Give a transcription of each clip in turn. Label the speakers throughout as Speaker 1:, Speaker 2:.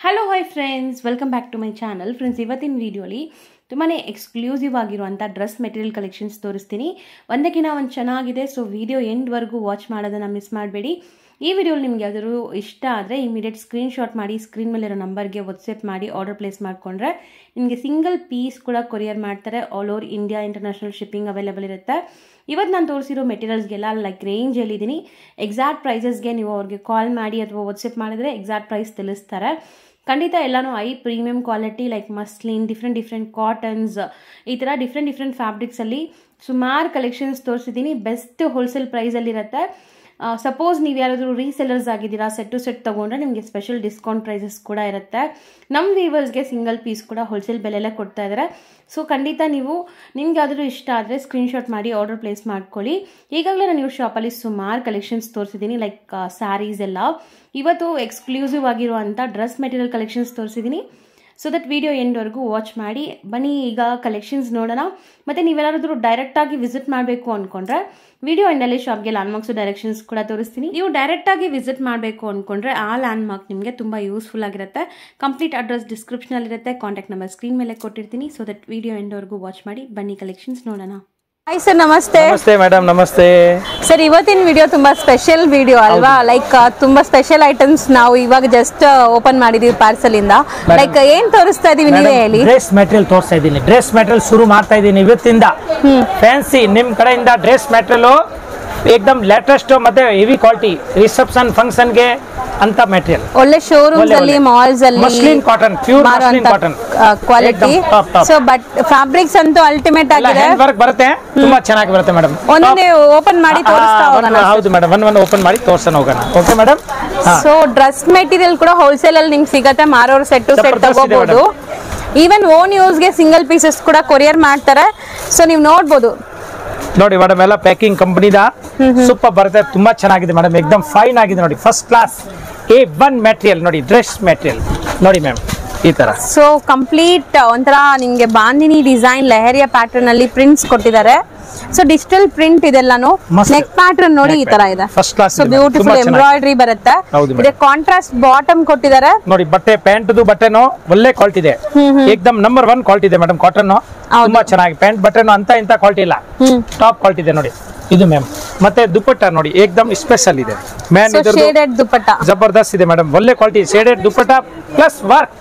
Speaker 1: Hello hi friends welcome back to my channel friends ಇವತ್ತಿನ ವಿಡಿಯೋಲಿ ತುಂಬಾ ಎಕ್ಸ್ಕ್ಲೂಸಿವ್ ಆಗಿರುವಂಥ ಡ್ರೆಸ್ ಮೆಟೀರಿಯಲ್ ಕಲೆಕ್ಷನ್ಸ್ ತೋರಿಸ್ತೀನಿ ಒಂದಕ್ಕಿಂತ ಒಂದು ಚೆನ್ನಾಗಿದೆ ಸೊ ವಿಡಿಯೋ ಎಂಡ್ವರೆಗೂ ವಾಚ್ ಮಾಡೋದನ್ನು ಮಿಸ್ ಮಾಡಬೇಡಿ ಈ ವಿಡಿಯೋಲಿ ನಿಮ್ಗೆ ಯಾವ್ದಾದ್ರು ಇಷ್ಟ ಆದರೆ ಇಮಿಡಿಯೇಟ್ ಸ್ಕ್ರೀನ್ಶಾಟ್ ಮಾಡಿ ಸ್ಕ್ರೀನ್ ಮೇಲಿರೋ ನಂಬರ್ಗೆ ವಾಟ್ಸಪ್ ಮಾಡಿ ಆರ್ಡರ್ ಪ್ಲೇಸ್ ಮಾಡಿಕೊಂಡ್ರೆ ನಿಮಗೆ ಸಿಂಗಲ್ ಪೀಸ್ ಕೂಡ ಕೊರಿಯರ್ ಮಾಡ್ತಾರೆ all over India international shipping available ಇರುತ್ತೆ ಇವತ್ತು ನಾನು ತೋರಿಸಿರೋ ಮೆಟೀರಿಯಲ್ಸ್ಗೆಲ್ಲ ಲೈಕ್ ರೇಂಜಲ್ಲಿ ಇದ್ದೀನಿ ಎಕ್ಸಾಕ್ಟ್ ಪ್ರೈಸಸ್ಗೆ ನೀವು ಅವ್ರಿಗೆ ಕಾಲ್ ಮಾಡಿ ಅಥವಾ ವಾಟ್ಸಪ್ ಮಾಡಿದ್ರೆ ಎಕ್ಸಾಕ್ಟ್ ಪ್ರೈಸ್ ತಿಳಿಸ್ತಾರೆ ಖಂಡಿತ ಎಲ್ಲನೂ ಐ premium quality like muslin different different cottons ಈ ಥರ ಡಿಫ್ರೆಂಟ್ ಡಿಫ್ರೆಂಟ್ ಫ್ಯಾಬ್ರಿಕ್ಸಲ್ಲಿ ಸುಮಾರು ಕಲೆಕ್ಷನ್ಸ್ ತೋರಿಸಿದ್ದೀನಿ ಬೆಸ್ಟ್ ಹೋಲ್ಸೇಲ್ ಪ್ರೈಸಲ್ಲಿರುತ್ತೆ ಸಪೋಸ್ ನೀವು ಯಾರಾದರೂ ರೀಸೆಲರ್ಸ್ ಆಗಿದ್ದೀರಾ ಸೆಟ್ ಟು ಸೆಟ್ ತೊಗೊಂಡ್ರೆ ನಿಮಗೆ ಸ್ಪೆಷಲ್ ಡಿಸ್ಕೌಂಟ್ ಪ್ರೈಸಸ್ ಕೂಡ ಇರುತ್ತೆ ನಮ್ಮ ವೀವರ್ಸ್ಗೆ ಸಿಂಗಲ್ ಪೀಸ್ ಕೂಡ ಹೋಲ್ಸೇಲ್ ಬೆಲೆಯಲ್ಲೇ ಕೊಡ್ತಾ ಇದ್ದಾರೆ ಸೊ ಖಂಡಿತ ನೀವು ನಿಮ್ಗೆ ಯಾವ್ದಾದ್ರು ಇಷ್ಟ ಆದರೆ ಸ್ಕ್ರೀನ್ಶಾಟ್ ಮಾಡಿ ಆರ್ಡರ್ ಪ್ಲೇಸ್ ಮಾಡ್ಕೊಳ್ಳಿ ಈಗಾಗಲೇ ನಾನು ಇವ್ರ ಶಾಪಲ್ಲಿ ಸುಮಾರು ಕಲೆಕ್ಷನ್ಸ್ ತೋರಿಸಿದ್ದೀನಿ ಲೈಕ್ ಸ್ಯಾರೀಸ್ ಎಲ್ಲ ಇವತ್ತು ಎಕ್ಸ್ಕ್ಲೂಸಿವ್ ಆಗಿರುವಂಥ ಡ್ರೆಸ್ ಮೆಟೀರಿಯಲ್ ಕಲೆಕ್ಷನ್ಸ್ ತೋರಿಸಿದ್ದೀನಿ ಸೊ ದಟ್ ವಿಡಿಯೋ ಎಂಡ್ವರೆಗೂ ವಾಚ್ ಮಾಡಿ ಬನ್ನಿ ಈಗ ಕಲೆಕ್ಷನ್ಸ್ ನೋಡೋಣ ಮತ್ತು ನೀವೆಲ್ಲಾದ್ರೂ ಡೈರೆಕ್ಟಾಗಿ ವಿಸಿಟ್ ಮಾಡಬೇಕು ಅಂದ್ಕೊಂಡ್ರೆ ವಿಡಿಯೋ ಎಂಡಲ್ಲಿ ಶಾಪ್ಗೆ ಲ್ಯಾಂಡ್ಮಾರ್ಕ್ಸ್ ಡೈರೆಕ್ಷನ್ಸ್ ಕೂಡ ತೋರಿಸ್ತೀನಿ ನೀವು ಡೈರೆಕ್ಟಾಗಿ ವಿಸಿಟ್ ಮಾಡಬೇಕು ಅಂದ್ಕೊಂಡ್ರೆ ಆ ಲ್ಯಾಂಡ್ಮಾರ್ಕ್ ನಿಮಗೆ ತುಂಬ ಯೂಸ್ಫುಲ್ ಆಗಿರುತ್ತೆ ಕಂಪ್ಲೀಟ್ ಅಡ್ರೆಸ್ ಡಿಸ್ಕ್ರಿಪ್ಷನಲ್ಲಿರುತ್ತೆ ಕಾಂಟ್ಯಾಕ್ಟ್ ನಂಬರ್ ಸ್ಕ್ರೀನ್ ಮೇಲೆ ಕೊಟ್ಟಿರ್ತೀನಿ ಸೊ ದಟ್ ವಿಡಿಯೋ ಎಂಡ್ವರೆಗೂ ವಾಚ್ ಮಾಡಿ ಬನ್ನಿ ಕಲೆಕ್ಷನ್ಸ್ ನೋಡೋಣ
Speaker 2: ಹಾಯ್ ಸರ್ ನಮಸ್ತೆ
Speaker 3: ನಮಸ್ತೆ ಮೇಡಮ್ ನಮಸ್ತೆ
Speaker 2: ಸರ್ ಇವತ್ತಿನ ವಿಡಿಯೋ ತುಂಬಾ ಸ್ಪೆಷಲ್ ವಿಡಿಯೋ ಅಲ್ವಾ ಲೈಕ್ ತುಂಬಾ ಸ್ಪೆಷಲ್ ಐಟಮ್ಸ್ ನಾವು ಇವಾಗ ಜಸ್ಟ್ ಓಪನ್ ಮಾಡಿದೀವಿ ಪಾರ್ಸಲ್ ಇಂದ ಲೈಕ್ ಏನ್ ತೋರಿಸ್ತಾ ಇದೀವಿ ನೀವೇ ಹೇಳಿ
Speaker 3: ಡ್ರೆಸ್ ಮೆಟೀರಿಯಲ್ ತೋರಿಸ್ತಾ ಇದ್ದೀನಿ ಡ್ರೆಸ್ ಮೆಟೀರಿಯಲ್ ಶುರು ಮಾಡ್ತಾ ಇದ್ದೀನಿ ಇವತ್ತಿಂದ ಫ್ಯಾನ್ಸಿ ನಿಮ್ ಕಡೆಯಿಂದ ಡ್ರೆಸ್ ಮೆಟೀರಿಯಲ್ ಏಕ್ದಮ್ ಲೇಟೆಸ್ಟ್ ಮತ್ತೆ ಹೆವಿ ಕ್ವಾಲಿಟಿ ರಿಸೆಪ್ಷನ್ ಫಂಕ್ಷನ್ಗೆ ಅಂತ ಮೆಟೀರಿಯಲ್
Speaker 2: ಒಳ್ಳೆ ಶೋರೂಮ್ಸ್
Speaker 3: ಒಳ್ಳೆ,
Speaker 2: ಅಲ್ಲಿ
Speaker 3: ಒಳ್ಳೆ.
Speaker 2: ಮಾಲ್ಸ್ ಅಲ್ಲಿ
Speaker 3: Muslin cotton, pure muslin cotton.
Speaker 2: Quality
Speaker 3: ಏಕ್ದಮ್ top, top.
Speaker 2: So but fabrics ಅಂತೂ ಅಲ್ಟಿಮೇಟ್ ಆಗಿದೆ
Speaker 3: ಹ್ಯಾಂಡ್ ವರ್ಕ್ ಬರುತ್ತೆ ತುಂಬಾ ಚೆನ್ನಾಗಿ ಬರುತ್ತೆ ಮೇಡಮ್
Speaker 2: ಒಂದೊಂದೇ ಓಪನ್ ಮಾಡಿ ತೋರಿಸ್ತಾ ಹೋಗೋಣ
Speaker 3: ಹೌದು ಮೇಡಮ್ ಒನ್ ಒನ್ ಓಪನ್ ಮಾಡಿ ತೋರ್ಸೋಣ ಹೋಗೋಣ okay madam
Speaker 2: so dress material ಕೂಡ ಹೋಲ್ಸೇಲ್ ಅಲ್ಲಿ ನಿಮ್ಗೆ ಸಿಗತ್ತೆ ಮಾರೋರು ಸೆಟ್ ಟು ಸೆಟ್
Speaker 3: ಜಬರ್ದಸ್ತ್ ಇದೆ
Speaker 2: ತಗೋಬಹುದು ಈವನ್ ಓನ್ ಯೂಸ್ಗೆ ಸಿಂಗಲ್ ಪೀಸಸ್ ಕೂಡ ಕೊರಿಯರ್ ಮಾಡ್ತಾರೆ ಸೊ ನೀವು ನೋಡ್ಬೋದು
Speaker 3: ನೋಡಿ ಮೇಡಮ್ ಎಲ್ಲ ಪ್ಯಾಕಿಂಗ್ ಕಂಪನಿದ ಸೂಪರ್ ಬರುತ್ತೆ ತುಂಬಾ ಚೆನ್ನಾಗಿದೆ ಮೇಡಮ್ ಎಕ್ದಮ್ ಫೈನ್ ಆಗಿದೆ ನೋಡಿ first class A one material ನೋಡಿ ಡ್ರೆಸ್ ಮೆಟೀರಿಯಲ್ ನೋಡಿ ಮ್ಯಾಮ್ ಈ ತರ
Speaker 2: ಸೊ ಕಂಪ್ಲೀಟ್ ಒಂಥರ ನಿಮ್ಗೆ ಬಾಂದಿನಿ ಡಿಸೈನ್ ಲೆಹರಿಯ ಪ್ಯಾಟರ್ನ್ ಅಲ್ಲಿ ಪ್ರಿಂಟ್ಸ್ ಕೊಟ್ಟಿದ್ದಾರೆ ಸೊ ಡಿಜಿಟಲ್ ಪ್ರಿಂಟ್ ಇದೆಲ್ಲಾನು
Speaker 3: ಮಸ್ತ್.
Speaker 2: ನೆಕ್ ಪ್ಯಾಟರ್ನ್ ನೋಡಿ ಈ
Speaker 3: Neck
Speaker 2: ತರ
Speaker 3: pattern.
Speaker 2: ಇದೆ
Speaker 3: First class
Speaker 2: ಸೊ
Speaker 3: ಇದೆ madam.
Speaker 2: ಬ್ಯೂಟಿಫುಲ್
Speaker 3: ತುಂಬಾ ಚೆನ್ನಾಗಿ.
Speaker 2: ಎಂಬ್ರಾಯ್ಡ್ರಿ ಬರುತ್ತೆ
Speaker 3: ಹೌದು madam.
Speaker 2: ಇದೆ ಕಾಂಟ್ರಾಸ್ಟ್ ಬಾಟಮ್ ಕೊಟ್ಟಿದ್ದಾರೆ
Speaker 3: ನೋಡಿ ಬಟ್ಟೆ ಪ್ಯಾಂಟ್ದು ಬಟ್ಟೆನು ಒಳ್ಳೆ ಕ್ವಾಲಿಟಿ ಇದೆ ಏಕ್ದಮ್ ನಂಬರ್ ಒನ್ ಕ್ವಾಲಿಟಿ ಇದೆ ಮೇಡಮ್ ಕಾಟನ್
Speaker 2: ಹೌದು.
Speaker 3: ತುಂಬಾ ಚೆನ್ನಾಗಿ ಪ್ಯಾಂಟ್ ಬಟ್ಟೆನು ಅಂತ ಇಂತ ಕ್ವಾಲಿಟಿ ಇಲ್ಲ ಟಾಪ್ ಕ್ವಾಲಿಟಿ ಇದೆ ನೋಡಿ ಇದು ಮ್ಯಾಮ್ ಮತ್ತೆ ದುಪ್ಪಟ್ಟ ನೋಡಿ ಏಕ್ದಮ್ ಸ್ಪೆಷಲ್ ಇದೆ ಮ್ಯಾನ್
Speaker 2: ಸೊ
Speaker 3: ಇದ್ರದ್ದು
Speaker 2: ಶೇಡೆಡ್ ದುಪ್ಪಟ್ಟ
Speaker 3: ಜಬರ್ದಸ್ತ್ ಇದೆ ಮೇಡಮ್ ಒಳ್ಳೆ quality shaded dupatta plus work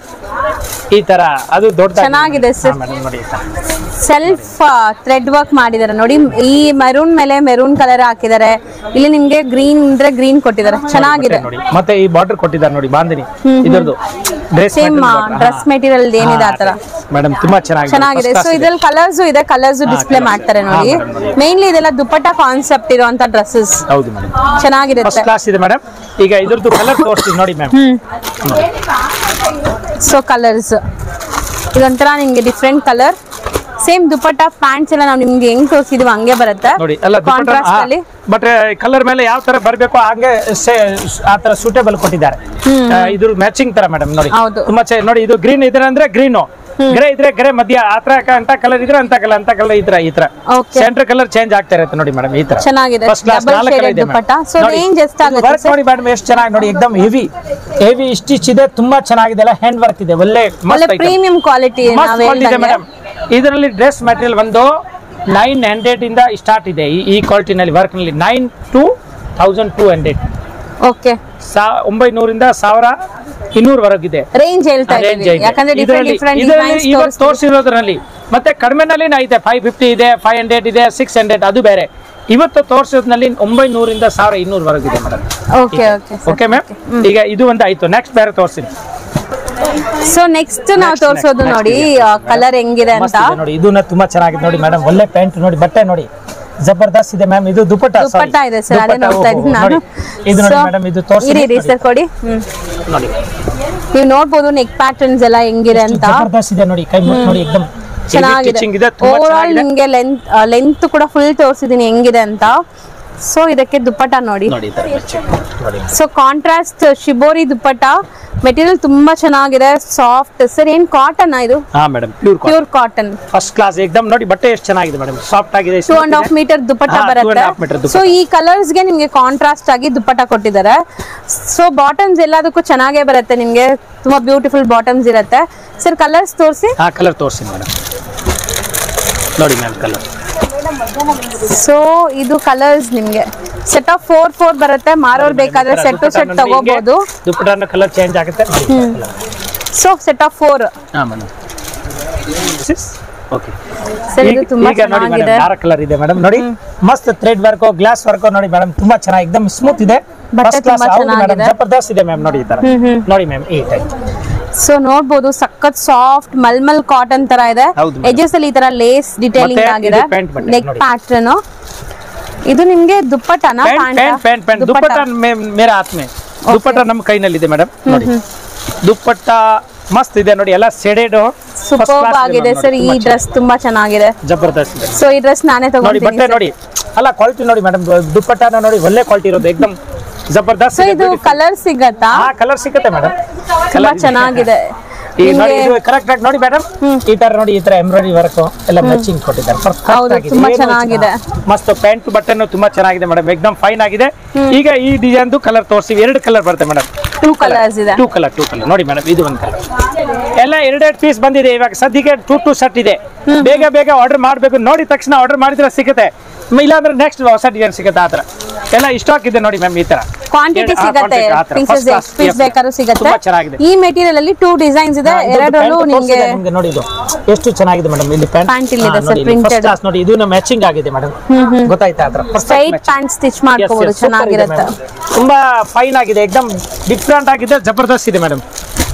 Speaker 3: ಈ ತರ ಅದು ದೊಡ್ಡ
Speaker 2: ಚೆನ್ನಾಗಿದೆ sir.
Speaker 3: ಮೇಡಮ್ ನೋಡಿ ಈ ತರ.
Speaker 2: ಸೆಲ್ಫ್ ಥ್ರೆಡ್ ವರ್ಕ್ ಮಾಡಿದ್ದಾರೆ ನೋಡಿ ಈ ಮೆರೂನ್ ಮೇಲೆ ಮೆರೂನ್ ಕಲರ್ ಹಾಕಿದ್ದಾರೆ ಇಲ್ಲಿ ನಿಮ್ಗೆ ಗ್ರೀನ್ ಅಂದ್ರೆ ಗ್ರೀನ್ ಕೊಟ್ಟಿದ್ದಾರೆ ಚೆನ್ನಾಗಿದೆ
Speaker 3: ನೋಡಿ ಮತ್ತೆ ಈ ಬಾರ್ಡರ್ ಕೊಟ್ಟಿದ್ದಾರೆ ನೋಡಿ ಬಾಂದಿನಿ ಇದ್ರದ್ದು ಡ್ರೆಸ್
Speaker 2: ಸೇಮ್ ಡ್ರೆಸ್ ಮೆಟೀರಿಯಲ್ ಏನಿದೆ ಆ ತರ
Speaker 3: ಮೇಡಮ್ ತುಂಬಾ ಚೆನ್ನಾಗಿದೆ
Speaker 2: ಚೆನ್ನಾಗಿದೆ
Speaker 3: First
Speaker 2: ಸೊ
Speaker 3: class ಇದೆ.
Speaker 2: ಇದ್ರಲ್ಲಿ ಕಲರ್ಸ್ ಇದೆ ಕಲರ್ಸ್ ಡಿಸ್ಪ್ಲೇ
Speaker 3: colours.
Speaker 2: ಮಾಡ್ತಾರೆ
Speaker 3: ಹಾ,
Speaker 2: ನೋಡಿ
Speaker 3: madam, ನೋಡಿ.
Speaker 2: ಮೇನ್ಲಿ ಇದೆಲ್ಲ ದುಪ್ಪಟ್ಟ ಕಾನ್ಸೆಪ್ಟ್ ಇರುವಂತ ಡ್ರೆಸ್ಸಸ್
Speaker 3: ಹೌದು ಮೇಡಮ್ ಫಸ್ಟ್
Speaker 2: ಚೆನ್ನಾಗಿರುತ್ತೆ
Speaker 3: ಕ್ಲಾಸ್ ಇದೆ ಮೇಡಮ್ ಈಗ ಇದ್ರದ್ದು ಕಲರ್ ತೋರಿಸ್ತೀವಿ ನೋಡಿ ಮ್ಯಾಮ್
Speaker 2: ಸೊ ಕಲರ್ಸ್ ಇದೊಂಥರ ನಿಮ್ಗೆ different colour same dupatta pants ಎಲ್ಲ ನಾವು ನಿಮ್ಗೆ ಹೆಂಗ್ ತೋರಿಸಿದ್ವಿ ಹಂಗೆ ಬರುತ್ತೆ
Speaker 3: ನೋಡಿ ಎಲ್ಲ
Speaker 2: ಕಾಂಟ್ರಾಸ್ಟ್ ಅಲ್ಲಿ
Speaker 3: ಬಟ್ ಕಲರ್ ಮೇಲೆ ಯಾವ ತರ ಬರಬೇಕು ಹಂಗೆ ಸೆ- ಆ ತರ ಸೂಟೇಬಲ್ ಕೊಟ್ಟಿದ್ದಾರೆ ಆ, ಇದ್ರ ಮ್ಯಾಚಿಂಗ್ ತರ ಮೇಡಮ್ ನೋಡಿ
Speaker 2: ಹೌದು.
Speaker 3: ತುಂಬಾ ಚೆನ್ನಾಗಿ ನೋಡಿ ಇದು ಗ್ರೀನ್ ಇದ್ರೆ ಅಂದ್ರೆ ಗ್ರೀನು ಗ್ರೇ ಇದ್ರೆ ಗ್ರೇ ಮಧ್ಯ ಆ ತರ ಅಂತ ಕಲರ್ ಇದ್ರೆ ಅಂತ ಕಲರ್ ಅಂತ ಕಲರ್ ಈ ತರ ಈ ತರ
Speaker 2: Okay.
Speaker 3: ಸೆಂಟರ್ ಕಲರ್ ಚೇಂಜ್ ಆಗ್ತಾ ಇರುತ್ತೆ ನೋಡಿ ಮೇಡಮ್ ಈ ತರ
Speaker 2: ಚೆನ್ನಾಗಿದೆ.
Speaker 3: ಫಸ್ಟ್ ಕ್ಲಾಸ್
Speaker 2: Double
Speaker 3: ನಾಲ್ಕು ಕಲರ್
Speaker 2: shaded
Speaker 3: ಇದೆ
Speaker 2: ದುಪ್ಪಟ್ಟ. So, range ಎಷ್ಟಾಗುತ್ತೆ
Speaker 3: ವರ್ಕ್
Speaker 2: sir?
Speaker 3: ನೋಡಿ ಮೇಡಮ್ ಎಷ್ಟು ಚೆನ್ನಾಗಿ ನೋಡಿ ಎಕ್ದಮ್ ಹೆವಿ ಹೆವಿ ಸ್ಟಿಚ್ ಇದೆ ತುಂಬಾ ಚೆನ್ನಾಗಿದೆ ಎಲ್ಲ ಹ್ಯಾಂಡ್ ವರ್ಕ್ ಇದೆ ಒಳ್ಳೆ
Speaker 2: ಒಳ್ಳೆ
Speaker 3: ಮಸ್ತ್ item.
Speaker 2: ಪ್ರೀಮಿಯಂ ಕ್ವಾಲಿಟಿ
Speaker 3: ಮಸ್ತ್
Speaker 2: ನಾವ್
Speaker 3: quality ಇದೆ
Speaker 2: ಹೇಳ್ದಂಗೆ
Speaker 3: ಮೇಡಮ್ ಇದರಲ್ಲಿ ಡ್ರೆಸ್ ಮೆಟೀರಿಯಲ್ ಒಂದು ನೈನ್ ಹಂಡ್ರೆಡ್ ಇಂದ ಸ್ಟಾರ್ಟ್ ಇದೆ ಈ- ಈ ಕ್ವಾಲಿಟಿನಲ್ಲಿ ವರ್ಕ್ ನಲ್ಲಿ nine to thousand two hundred
Speaker 2: okay
Speaker 3: ಸಾ ಒಂಬೈನೂರಿಂದ ಸಾವಿರ ಇನ್ನೂರವರೆಗಿದೆ
Speaker 2: ರೇಂಜ್ ಹೇಳ್ತಾ
Speaker 3: ರೇಂಜ್
Speaker 2: ಇದ್ದೀವಿ
Speaker 3: ಇದೆ
Speaker 2: ಯಾಕಂದ್ರೆ ಡಿಫ್ರೆಂಟ್
Speaker 3: ಇದರಲ್ಲಿ
Speaker 2: ಡಿಫ್ರೆಂಟ್
Speaker 3: ಇದರಲ್ಲಿ
Speaker 2: ಡಿಸೈನ್ಸ್
Speaker 3: ಇವತ್ತು ತೋರಿಸಿರೋದ್ರಲ್ಲಿ ಮತ್ತೆ ಕಡಿಮೆನಲ್ಲಿ ಐತೆ ಫೈವ್ ಫಿಫ್ಟಿ ಇದೆ ಫೈವ್ ಹಂಡ್ರೆಡ್ ಇದೆ ಸಿಕ್ಸ್ ಹಂಡ್ರೆಡ್ ಅದು ಬೇರೆ ಇವತ್ತು ತೋರಿಸೋದ್ರಲ್ಲಿ ಒಂಬೈನೂರಿಂದ ಸಾವಿರ ಇನ್ನೂರವರೆಗಿದೆ madam
Speaker 2: okay okay
Speaker 3: okay ma'am ಈಗ ಇದು ಒಂದು ಆಯ್ತು ನೆಕ್ಸ್ಟ್ ಬೇರೆ ತೋರಿಸ್ತೀನಿ
Speaker 2: ಸೊ ನೆಕ್ಸ್ಟ್ ನಾವು
Speaker 3: Next,
Speaker 2: ತೋರಿಸೋದು
Speaker 3: next,
Speaker 2: ನೋಡಿ
Speaker 3: next ಇದೆ.
Speaker 2: ಕಲರ್ ಹೆಂಗಿದೆ
Speaker 3: ಮಸ್ತ್
Speaker 2: ಅಂತ
Speaker 3: ಇದೆ ನೋಡಿ ಇದನ್ನ ತುಂಬಾ ಚೆನ್ನಾಗಿದೆ ನೋಡಿ ಮೇಡಮ್ ಒಳ್ಳೆ ಪ್ಯಾಂಟ್ ನೋಡಿ ಬಟ್ಟೆ ನೋಡಿ ಜಬರ್ದಸ್ತ್ ಇದೆ ಮ್ಯಾಮ್ ಇದು ದುಪ್ಪಟ್ಟ sorry.
Speaker 2: ದುಪ್ಪಟ್ಟ ಇದೆ ಸರ್ ಅದೇ
Speaker 3: ದುಪ್ಪಟ್ಟ,
Speaker 2: ನೋಡ್ತಾ
Speaker 3: ಓಹೋ,
Speaker 2: ಇದ್ದೀನಿ ನಾನು
Speaker 3: ನೋಡಿ. ಇದು ನೋಡಿ
Speaker 2: So,
Speaker 3: ಮೇಡಮ್ ಇದು ತೋರಿಸಿ
Speaker 2: ಇರಿ ಇರಿ ಸರ್ ಕೊಡಿ ಹ್ಮ್
Speaker 3: ನೋಡಿ
Speaker 2: ನೀವು ನೋಡ್ಬೋದು ನೆಕ್ ಪ್ಯಾಟರ್ನ್ಸ್ ಎಲ್ಲ ಹೆಂಗಿದೆ
Speaker 3: ಎಷ್ಟು
Speaker 2: ಅಂತ
Speaker 3: ಜಬರ್ದಸ್ತ್ ಇದೆ ನೋಡಿ ಕೈ ಮುಟ್ಟು ನೋಡಿ ಎಕ್ದಮ್
Speaker 2: ಚೆನ್ನಾಗಿದೆ
Speaker 3: ಸ್ಟಿಚಿಂಗ್ ಇದೆ ತುಂಬಾ
Speaker 2: ಓವರ್ ಆಲ್
Speaker 3: ಚೆನ್ನಾಗಿದೆ
Speaker 2: ನಿಮ್ಗೆ ಲೆಂತ್ ಲೆಂತ್ ಕೂಡ ಫುಲ್ ತೋರಿಸಿದೀನಿ ಹೆಂಗಿದೆ ಅಂತ ಸೊ ಇದಕ್ಕೆ ದುಪ್ಪಟ ನೋಡಿ
Speaker 3: ನೋಡಿ ಈ ತರ matching. ನೋಡಿ
Speaker 2: so contrast shibori dupatta material ತುಂಬಾ ಚೆನ್ನಾಗಿದೆ ಸಾಫ್ಟ್ ಸರ್ ಏನ್ ಕಾಟನ್ ಇದು
Speaker 3: ಹಾ madam pure
Speaker 2: pure cotton
Speaker 3: first class ಎಕ್ದಮ್ ನೋಡಿ ಬಟ್ಟೆ ಎಷ್ಟು ಚೆನ್ನಾಗಿದೆ ಮೇಡಮ್ ಸಾಫ್ಟ್ ಆಗಿದೆ
Speaker 2: two and half metre dupatta
Speaker 3: ಹಾ, two and a half meter
Speaker 2: ಬರುತ್ತೆ
Speaker 3: ದುಪ್ಪಟ್ಟ.
Speaker 2: ಸೊ ಈ ಕಲರ್ಸ್ ಗೆ ನಿಮ್ಗೆ ಕಾಂಟ್ರಾಸ್ಟ್ ಆಗಿ ದುಪ್ಪಟ್ಟ ಕೊಟ್ಟಿದ್ದಾರೆ ಸೊ ಬಾಟಮ್ಸ್ ಎಲ್ಲದಕ್ಕೂ ಚೆನ್ನಾಗೇ ಬರುತ್ತೆ ನಿಮ್ಗೆ ತುಂಬಾ ಬ್ಯೂಟಿಫುಲ್ ಬಾಟಮ್ಸ್ ಇರುತ್ತೆ ಸರ್ ಕಲರ್ಸ್ ತೋರಿಸಿ
Speaker 3: ಹಾ ಕಲರ್ ತೋರಿಸಿ ಮೇಡಮ್ ನೋಡಿ ಮ್ಯಾಮ್ ಕಲರ್
Speaker 2: ಸೊ ಇದು ಕಲರ್ಸ್ ನಿಮ್ಗೆ ಸೆಟ್ ಆಫ್ ಫೋರ್ ಫೋರ್ ಬರುತ್ತೆ ಮಾರೋರ್ ಬೇಕಾದ್ರೆ ಸೆಟ್ ಟು ಸೆಟ್ ತಗೋಬಹುದು
Speaker 3: ದುಪ್ಪಟ್ಟನ ಕಲರ್ ಚೇಂಜ್ ಆಗುತ್ತೆ
Speaker 2: ಸೊ ಸೆಟ್ ಆಫ್ ಫೋರ್
Speaker 3: ಹಾ ಮೇಡಮ್ ಓಕೆ
Speaker 2: ಸರ್ ಇದು ತುಂಬಾ
Speaker 3: ಈಗ ನೋಡಿ ಮೇಡಮ್
Speaker 2: ಚೆನ್ನಾಗಿದೆ
Speaker 3: ಡಾರ್ಕ್ ಕಲರ್ ಇದೆ ಮೇಡಮ್ ನೋಡಿ ಮಸ್ತ್ ಥ್ರೆಡ್ ವರ್ಕ್ ಗ್ಲಾಸ್ ವರ್ಕ್ ನೋಡಿ ಮೇಡಮ್ ತುಂಬಾ ಚೆನ್ನಾಗಿ ಎಕ್ದಮ್ ಸ್ಮೂತ್ ಇದೆ
Speaker 2: ಬಟ್ಟೆ
Speaker 3: ಫಸ್ಟ್ ಕ್ಲಾಸ್
Speaker 2: ತುಂಬಾ
Speaker 3: ಹೌದು ಮೇಡಮ್
Speaker 2: ಚೆನ್ನಾಗಿದೆ.
Speaker 3: ಜಬರ್ದಸ್ತ್ ಇದೆ ಮ್ಯಾಮ್ ನೋಡಿ ಈ ತರ ನೋಡಿ ಮ್ಯಾಮ್ ಈ ಟೈಪ್
Speaker 2: ಸೊ ನೋಡ್ಬೋದು ಸಖತ್ ಸಾಫ್ಟ್ ಮಲ್ಮಲ್ ಕಾಟನ್ ತರ ಇದೆ
Speaker 3: ಹೌದು madam.
Speaker 2: ಎಜಸ್ ಅಲ್ಲಿ ಈ ತರ ಲೇಸ್ ಡಿಟೇಲಿಂಗ್
Speaker 3: ಮತ್ತೆ
Speaker 2: ಆಗಿದೆ
Speaker 3: ಇದು pant ಬಟ್ಟೆ
Speaker 2: ನೆಕ್
Speaker 3: ನೋಡಿ.
Speaker 2: ಪ್ಯಾಟರ್ನ್ ಇದು ನಿಮ್ಗೆ ದುಪ್ಪಟ್ಟನ
Speaker 3: pant pant pant pant dupatta ಮೇ- ಮೇರಾ ಹಾತ್ ಮೇ ದುಪ್ಪಟ್ಟ ನಮ್ಮ ಕೈನಲ್ಲಿ ಇದೆ ಮೇಡಮ್ ನೋಡಿ ದುಪ್ಪಟ್ಟ ಮಸ್ತ್ ಇದೆ ನೋಡಿ ಎಲ್ಲ ಸೆಡೆಡ್
Speaker 2: ಸೂಪರ್ ಆಗಿದೆ ಸರ್ ಈ ಡ್ರೆಸ್ ತುಂಬಾ ಚೆನ್ನಾಗಿದೆ
Speaker 3: ಜಬರ್ದಸ್ತ್ ಇದೆ
Speaker 2: ಸೊ ಈ ಡ್ರೆಸ್ ನಾನೇ
Speaker 3: ನೋಡಿ ಬಟ್ಟೆ
Speaker 2: ತಗೊಂಡಿದ್ದೀನಿ
Speaker 3: ನೋಡಿ ಅಲ್ಲ ಕ್ವಾಲಿಟಿ ನೋಡಿ ಮೇಡಮ್ ದುಪ್ಪಟ್ಟನ ನೋಡಿ ಒಳ್ಳೆ ಕ್ವಾಲಿಟಿ ಇರೋದು ಎಕ್ದಮ್ ಜಬರ್ದಸ್ತ್
Speaker 2: ಸೊ
Speaker 3: ಇದೆ,
Speaker 2: ಇದು
Speaker 3: beautiful.
Speaker 2: ಕಲರ್ ಸಿಗತ್ತಾ
Speaker 3: ಹಾ ಕಲರ್ ಸಿಗುತ್ತೆ ಮೇಡಮ್
Speaker 2: ತುಂಬಾ ಚೆನ್ನಾಗಿದೆ
Speaker 3: ಈಗ ನೋಡಿ
Speaker 2: ನಿಮ್ಗೆ
Speaker 3: ಇದು ಕರೆಕ್ಟ್ ಆಗಿ ನೋಡಿ ಮೇಡಮ್ ಈ ತರ ನೋಡಿ ಈ ತರ ಎಂಬ್ರಾಯ್ಡರಿ ವರ್ಕ್ ಎಲ್ಲ ಮ್ಯಾಚಿಂಗ್ ಕೊಟ್ಟಿದ್ದಾರೆ Perfect
Speaker 2: ಹೌದು,
Speaker 3: ಆಗಿದೆ.
Speaker 2: ತುಂಬಾ
Speaker 3: ಏನು
Speaker 2: ಚೆನ್ನಾಗಿದೆ.
Speaker 3: ಹೆಚ್ಚಿನ- ಮಸ್ತ್ ಪ್ಯಾಂಟ್ ಬಟ್ಟೆನು ತುಂಬಾ ಚೆನ್ನಾಗಿದೆ ಮೇಡಮ್ ಎಕ್ದಮ್ ಫೈನ್ ಆಗಿದೆ ಈಗ ಈ ಡಿಸೈನ್ ಕಲರ್ ತೋರಿಸಿ ಎರಡು ಕಲರ್ ಬರುತ್ತೆ ಮೇಡಮ್
Speaker 2: ಟೂ ಕಲರ್ಸ್ ಇದೆ
Speaker 3: ಟೂ ಕಲರ್ ಟೂ ಕಲರ್ ನೋಡಿ ಮೇಡಮ್ ಇದು ಒಂದು ಕಲರ್ ಎಲ್ಲ ಎರಡೆರಡು ಪೀಸ್ ಬಂದಿದೆ ಇವಾಗ ಸದ್ಯಕ್ಕೆ ಟೂ ಟೂ ಸೆಟ್ ಇದೆ ಬೇಗ ಬೇಗ ಆರ್ಡರ್ ಮಾಡಬೇಕು ನೋಡಿ ತಕ್ಷಣ ಆರ್ಡರ್ ಮಾಡಿದ್ರೆ ಸಿಗುತ್ತೆ ಮ್, ಇಲ್ಲಾಂದ್ರೆ ನೆಕ್ಸ್ಟ್ ಹೊಸ ಡಿಸೈನ್ ಸಿಗುತ್ತೆ ಆ ಥರ ಎಲ್ಲ ಸ್ಟಾಕ್ ಇದೆ ನೋಡಿ ಮ್ಯಾಮ್ ಈ ತರ
Speaker 2: ಕ್ವಾಂಟಿಟಿ
Speaker 3: ಎರಡು- ಹಾ,
Speaker 2: ಸಿಗತ್ತೆ
Speaker 3: quantity ಆ ಥರ.
Speaker 2: ಪೀಸಸ್
Speaker 3: First class,
Speaker 2: ಎಷ್ಟು ಪೀಸ್
Speaker 3: yes.
Speaker 2: ಬೇಕಾದ್ರೂ ಸಿಗತ್ತೆ
Speaker 3: ತುಂಬಾ ಚೆನ್ನಾಗಿದೆ
Speaker 2: ಈ ಮೆಟೀರಿಯಲ್ ಅಲ್ಲಿ ಟೂ ಡಿಸೈನ್ಸ್ ಇದೆ
Speaker 3: ಹಾ, ಇದ್ರದ್ದು
Speaker 2: ಎರಡರಲ್ಲೂ
Speaker 3: pant
Speaker 2: ನಿಮ್ಗೆ
Speaker 3: ತೋರ್ಸಿದೆ ನಿಮ್ಗೆ ನೋಡಿ ಇದು ಎಷ್ಟು ಚೆನ್ನಾಗಿದೆ ಮೇಡಮ್ ಇಲ್ಲಿ ಪ್ಯಾಂಟ್
Speaker 2: Pant ಇಲ್ಲಿದೆ sir, printed.
Speaker 3: ನೋಡಿ ಇದು ಮ್ಯಾಚಿಂಗ್ ಆಗಿದೆ ಮೇಡಮ್ ಗೊತ್ತಾಯ್ತಾ ಅದ್ರ
Speaker 2: ಸ್ಟ್ರೈಟ್ ಪ್ಯಾಂಟ್ ಸ್ಟಿಚ್ ಮಾಡ್ಕೋಬಹುದು ಚೆನ್ನಾಗಿರುತ್ತೆ
Speaker 3: ತುಂಬಾ ಫೈನ್ ಆಗಿದೆ ಎಕ್ದಮ್ ಡಿಫ್ರೆಂಟ್ ಆಗಿದೆ ಜಬರ್ದಸ್ತ್ ಇದೆ ಮೇಡಮ್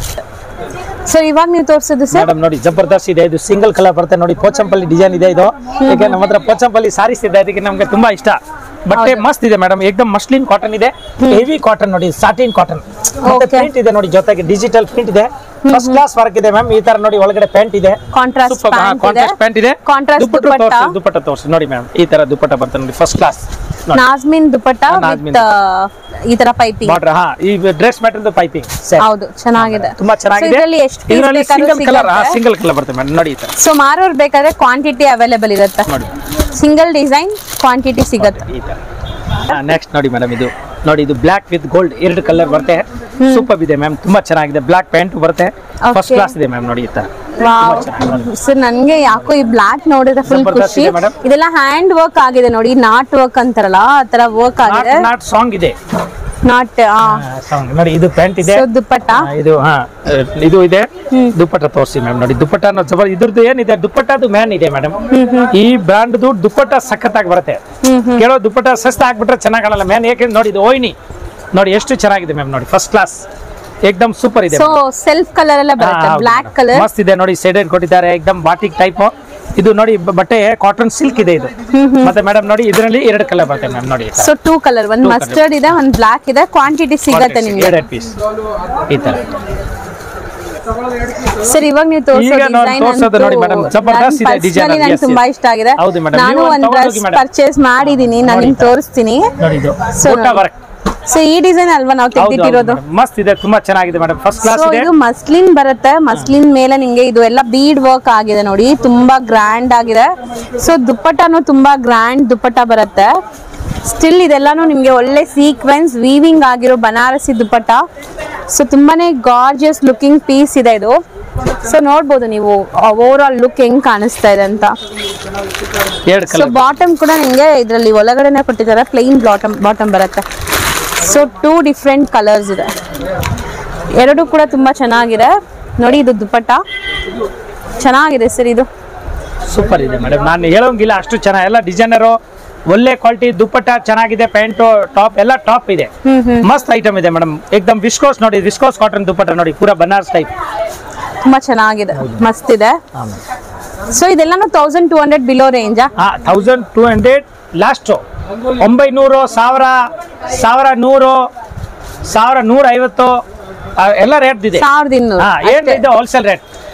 Speaker 2: ಸರ್ ಇವಾಗ ನೀವು ತೋರಿಸಿದ್ದು ಸರ್
Speaker 3: ಮೇಡಮ್ ನೋಡಿ ಜಬರ್ದಸ್ತ್ ಇದೆ ಇದು ಸಿಂಗಲ್ ಕಲರ್ ಬರುತ್ತೆ ನೋಡಿ ಪೋಚಂಪಲ್ಲಿ ಡಿಸೈನ್ ಇದೆ ಇದು ಈಗ ನಮ್ಮ ಹತ್ರ ಪೋಚಂಪಲ್ಲಿ ಸಾರೀಸ್ ಇದೆ ಅದಕ್ಕೆ ನಮ್ಗೆ ತುಂಬಾ ಇಷ್ಟ ಬಟ್ಟೆ ಮಸ್ತ್ ಇದೆ ಮೇಡಮ್ ಏಕದಮ್ ಮಸ್ಲಿನ್ ಕಾಟನ್ ಇದೆ ಹೆವಿ ಕಾಟನ್ ನೋಡಿ ಸಾಟಿನ್ ಕಾಟನ್ ಮತ್ತೆ
Speaker 2: Okay.
Speaker 3: ಪ್ರಿಂಟ್ ಇದೆ ನೋಡಿ ಜೊತೆಗೆ ಡಿಜಿಟಲ್ ಪ್ರಿಂಟ್ ಇದೆ ಫಸ್ಟ್ ಕ್ಲಾಸ್ ವರ್ಕ್ ಇದೆ ಮ್ಯಾಮ್ ಈ ತರ ನೋಡಿ ಒಳಗಡೆ ಪ್ಯಾಂಟ್ ಇದೆ
Speaker 2: ಕಾಂಟ್ರಾಸ್ಟ್ ಪ್ಯಾಂಟ್ ಇದೆ
Speaker 3: ಕಾಂಟ್ರಾಸ್ಟ್ ಪ್ಯಾಂಟ್ ಇದೆ
Speaker 2: ಕಾಂಟ್ರಾಸ್ಟ್
Speaker 3: ದುಪ್ಪಟ್ಟ
Speaker 2: ದುಪ್ಪಟ್ಟ
Speaker 3: ತೋರಿಸಿ ದುಪ್ಪಟ್ಟ ತೋರಿಸಿ ನೋಡಿ ಮ್ಯಾಮ್ ಈ ತರ ದುಪ್ಪಟ್ಟ ಬರ್ತದೆ ನೋಡಿ ಫಸ್ಟ್ ಕ್ಲಾಸ್ ನೋಡಿ
Speaker 2: ನಾಜ್ಮಿನ್ ದುಪ್ಪಟ್ಟ
Speaker 3: ಹಾ, ನಾಜ್ಮಿನ್
Speaker 2: ವಿತ್ ಈ ತರ ಪೈಪಿಂಗ್
Speaker 3: ಬಾರ್ಡರ್ ಹಾ ಈ ಡ್ರೆಸ್ ಮ್ಯಾಟರ್ ಪೈಪಿಂಗ್
Speaker 2: ಹೌದು ಚೆನ್ನಾಗಿದೆ
Speaker 3: ತುಂಬಾ
Speaker 2: So,
Speaker 3: ಚೆನ್ನಾಗಿದೆ
Speaker 2: ಇದ್ರಲ್ಲಿ ಎಷ್ಟು ಪೀಸ್
Speaker 3: ಇದರಲ್ಲಿ
Speaker 2: ಬೇಕಾದ್ರೂ
Speaker 3: ಸಿಂಗಲ್ ಕಲರ್
Speaker 2: ಸಿಗತ್ತೆ
Speaker 3: ಸಿಂಗಲ್ ಕಲರ್ ಬರುತ್ತೆ ಮೇಡಮ್ ನೋಡಿ ಈ ತರ
Speaker 2: ಸೊ ಮಾರೋರ್ ಬೇಕಾದ್ರೆ ಕ್ವಾಂಟಿಟಿ ಅವೈಲೇಬಲ್ ಇರುತ್ತೆ
Speaker 3: ನೋಡಿ
Speaker 2: ಸಿಂಗಲ್ ಡಿಸೈನ್ ಕ್ವಾಂಟಿಟಿ ಸಿಗತ್ತೆ
Speaker 3: ಈ ತರ ನೆಕ್ಸ್ಟ್ ನೋಡಿ ಮೇಡಮ್ ಇದು ನೋಡಿ ಇದು ಬ್ಲಾಕ್ ವಿತ್ ಗೋಲ್ಡ್ ಎರಡು ಕಲರ್ ಬರುತ್ತೆ ಸೂಪರ್ ಇದೆ ಮ್ಯಾಮ್ ತುಂಬಾ ಚೆನ್ನಾಗಿದೆ ಬ್ಲಾಕ್ ಪ್ಯಾಂಟ್ ಬರುತ್ತೆ ಫಸ್ಟ್
Speaker 2: Okay.
Speaker 3: ಕ್ಲಾಸ್ ಇದೆ ಮ್ಯಾಮ್ ನೋಡಿ ಈ ತರ
Speaker 2: ವಾವ್ ಸರ್ ನನ್ಗೆ ಯಾಕೋ ಈ ಬ್ಲಾಕ್ ನೋಡಿದ್ರೆ ಫುಲ್
Speaker 3: ಜಬರ್ದಸ್ತ್
Speaker 2: ಖುಷಿ
Speaker 3: ಇದೆ madam.
Speaker 2: ಇದೆಲ್ಲ ಹ್ಯಾಂಡ್ ವರ್ಕ್ ಆಗಿದೆ ನೋಡಿ ನಾಟ್ ವರ್ಕ್ ಅಂತಾರಲ್ಲ ಆ ತರ ವರ್ಕ್ ಆಗಿದೆ
Speaker 3: ನಾಟ್ ಸಾಂಗ್ ಇದೆ
Speaker 2: ನಾಟ್
Speaker 3: ಸಾಂಗ್ ನೋಡಿ ಇದು ಪ್ಯಾಂಟ್ ಇದೆ
Speaker 2: ಸೊ ದುಪ್ಪಟ್ಟ
Speaker 3: ಆ, ಇದು ಹಾ ಅಹ್, ಇದು ಇದೆ ದುಪ್ಪಟ್ಟ ತೋರಿಸಿ ಮ್ಯಾಮ್ ನೋಡಿ ದುಪ್ಪಟ್ಟ ಅನ್ನೋ ಜಬರ್ ಇದ್ರದ್ದು ಏನಿದೆ ದುಪ್ಪಟ್ಟದು ಮ್ಯಾನ್ ಇದೆ ಮೇಡಮ್ ಈ ಬ್ರ್ಯಾಂಡ್ದು ದುಪ್ಪಟ್ಟ ಸಖತ್ತಾಗಿ ಬರುತ್ತೆ ಕೆಲವು ದುಪ್ಪಟ್ಟ ಸಸ್ತ ಹಾಕ್ಬಿಟ್ರೆ ಚೆನ್ನಾಗ್ ಕಾಣಲ್ಲ ಮ್ಯಾನ್ ಯಾಕೆಂದ್ರೆ ನೋಡಿ ಇದು ಓಯ್ನಿ ನೋಡಿ ಎಷ್ಟು ಚೆನ್ನಾಗಿದೆ ಮ್ಯಾಮ್ ನೋಡಿ ಫಸ್ಟ್ ಕ್ಲಾಸ್ ಏಕ್ದಮ್ ಸೂಪರ್ ಇದೆ
Speaker 2: ಸೊ ಸೆಲ್ಫ್ ಕಲರ್ ಎಲ್ಲ ಬರುತ್ತೆ
Speaker 3: ಹಾ, ಹೌದು
Speaker 2: ಬ್ಲಾಕ್
Speaker 3: madam.
Speaker 2: ಕಲರ್
Speaker 3: ಮಸ್ತ್ ಇದೆ ನೋಡಿ ಸೈಡೆಡ್ ಕೊಟ್ಟಿದ್ದಾರೆ ಏಕ್ದಮ್ ಬಾಟಿಕ್ ಟೈಪ್ ಇದು ನೋಡಿ ಬ- ಬಟ್ಟೆ ಕಾಟನ್ ಸಿಲ್ಕ್ ಇದೆ ಇದು ಮತ್ತೆ ಮೇಡಮ್ ನೋಡಿ ಇದರಲ್ಲಿ ಎರಡು ಕಲರ್ ಬರುತ್ತೆ ಮ್ಯಾಮ್ ನೋಡಿ
Speaker 2: ಸೊ ಟೂ ಕಲರ್ ಒಂದ್
Speaker 3: Two
Speaker 2: ಮಸ್ಟರ್ಡ್ ಇದೆ ಒಂದ್ ಬ್ಲಾಕ್ ಇದೆ ಕ್ವಾಂಟಿಟಿ ಸಿಗತ್ತೆ ನಿಮ್ಗೆ
Speaker 3: ಎರಡು ಪೀಸ್ ಈ ತರ
Speaker 2: ಸರ್ ಇವಾಗ ನೀವು ತೋರಿಸೋ
Speaker 3: ಈಗ ನಾನು
Speaker 2: ಡಿಸೈನ್
Speaker 3: ತೋರ್ಸೋದು ನೋಡಿ madam, ಜಬರ್ದಸ್ತ್ ಇದೆ design ಅಲ್ಲಿ,
Speaker 2: ನನಗೆ
Speaker 3: yes,
Speaker 2: ತುಂಬಾ
Speaker 3: yes.
Speaker 2: ಇಷ್ಟ ಆಗಿದೆ
Speaker 3: ಹೌದು madam,
Speaker 2: ನಾನು
Speaker 3: ನೀವು
Speaker 2: ಒಂದ್
Speaker 3: ಒಂದು
Speaker 2: ಡ್ರೆಸ್
Speaker 3: ತಗೊಂಡೋಗಿ madam.
Speaker 2: ಪರ್ಚೇಸ್ ಮಾಡಿದೀನಿ ನಾನು
Speaker 3: ನೋಡಿ
Speaker 2: ನಿಮ್ಗೆ
Speaker 3: sir.
Speaker 2: ತೋರಿಸ್ತೀನಿ
Speaker 3: ನೋಡಿ ಇದು
Speaker 2: So,
Speaker 3: ಊಟ ವರ್ಕ್
Speaker 2: ಸೊ ಈ ಡಿಸೈನ್ ಅಲ್ವಾ ನಾವು ತೆಗೆದಿಟ್ಟಿರೋದು
Speaker 3: ಮಸ್ತ್ ಇದೆ ತುಂಬಾ ಚೆನ್ನಾಗಿದೆ ಮೇಡಮ್ ಫಸ್ಟ್ ಕ್ಲಾಸ್
Speaker 2: ಸೊ
Speaker 3: ಇದೆ
Speaker 2: ಇದು ಮಸ್ಲಿನ್ ಬರುತ್ತೆ ಮಸ್ಲಿನ್ ಮೇಲೆ ನಿಮ್ಗೆ ಇದು ಎಲ್ಲ ಬೀಡ್ ವರ್ಕ್ ಆಗಿದೆ ನೋಡಿ ತುಂಬಾ ಗ್ರ್ಯಾಂಡ್ ಆಗಿದೆ ಸೊ ದುಪ್ಪಟ್ಟನು ತುಂಬಾ ಗ್ರ್ಯಾಂಡ್ ದುಪ್ಪಟ್ಟ ಬರುತ್ತೆ ಸ್ಟಿಲ್ ಇದೆಲ್ಲಾನು ನಿಮ್ಗೆ ಒಳ್ಳೆ ಸೀಕ್ವೆನ್ಸ್ ವೀವಿಂಗ್ ಆಗಿರೋ ಬನಾರಸಿ ದುಪ್ಪಟ್ಟ ಸೊ ತುಂಬಾನೇ ಗಾರ್ಜಿಯಸ್ ಲುಕಿಂಗ್ ಪೀಸ್ ಇದೆ ಇದು ಸೊ ನೋಡ್ಬೋದು ನೀವು ಓವರ್ ಆಲ್ ಲುಕ್ ಹೆಂಗ್ ಕಾಣಿಸ್ತಾ ಇದೆ ಅಂತ
Speaker 3: ಎರಡು
Speaker 2: ಸೊ
Speaker 3: ಕಲರ್
Speaker 2: ಬಾಟಮ್ ಕೂಡ ನಿಮಗೆ ಇದರಲ್ಲಿ ಒಳಗಡೆನೆ ಕೊಟ್ಟಿದ್ದಾರೆ ಪ್ಲೈನ್ ಬಾಟಮ್ ಬಾಟಮ್ ಬರುತ್ತೆ ಸೊ ಟೂ ಡಿಫ್ರೆಂಟ್ ಕಲರ್ಸ್ ಇದೆ ಎರಡು ಕೂಡ ತುಂಬಾ ಚೆನ್ನಾಗಿದೆ ನೋಡಿ ಇದು ದುಪ್ಪಟ್ಟ ಚೆನ್ನಾಗಿದೆ ಸರ್ ಇದು
Speaker 3: ಸೂಪರ್ ಇದೆ ಮೇಡಮ್ ನಾನು ಹೇಳೋಂಗಿಲ್ಲ ಅಷ್ಟು ಚೆನ್ನಾಗಿ ಎಲ್ಲ ಡಿಸೈನರು ಒಳ್ಳೆ ಕ್ವಾಲಿಟಿ ದುಪ್ಪಟ್ಟ ಚೆನ್ನಾಗಿದೆ ಪ್ಯಾಂಟು ಟಾಪ್ ಎಲ್ಲ ಟಾಪ್ ಇದೆ ಮಸ್ತ್ ಐಟಮ್ ಇದೆ ಮೇಡಮ್ ಏಕ್ದಮ್ ವಿಸ್ಕೋಸ್ ನೋಡಿ ವಿಸ್ಕೋಸ್ ಕಾಟನ್ ದುಪ್ಪಟ್ಟ ನೋಡಿ ಪೂರಾ ಬನಾರಸ್ ಟೈಪ್
Speaker 2: ತುಂಬಾ ಚೆನ್ನಾಗಿದೆ ಮಸ್ತ್ ಇದೆ ಸೊ ಇದೆಲ್ಲಾನು ತೌಸಂಡ್ ಟೂ ಹಂಡ್ರೆಡ್ ಬಿಲೋ ರೇಂಜಾ
Speaker 3: ಹಾ ತೌಸಂಡ್ ಟೂ ಹಂಡ್ರೆಡ್ ಲಾಸ್ಟು ಒಂಬೈನೂರು ಸಾವಿರ ಸಾವಿರ ನೂರು ಸಾವಿರ ನೂರ ಐವತ್ತು ಆ, ಎಲ್ಲ ರೇಟ್ ಇದೆ
Speaker 2: ಸಾವಿರದ ಇನ್ನೂರು
Speaker 3: ಹಾ ಏನಿದೆ ಹೋಲ್ಸೇಲ್ ರೇಟ್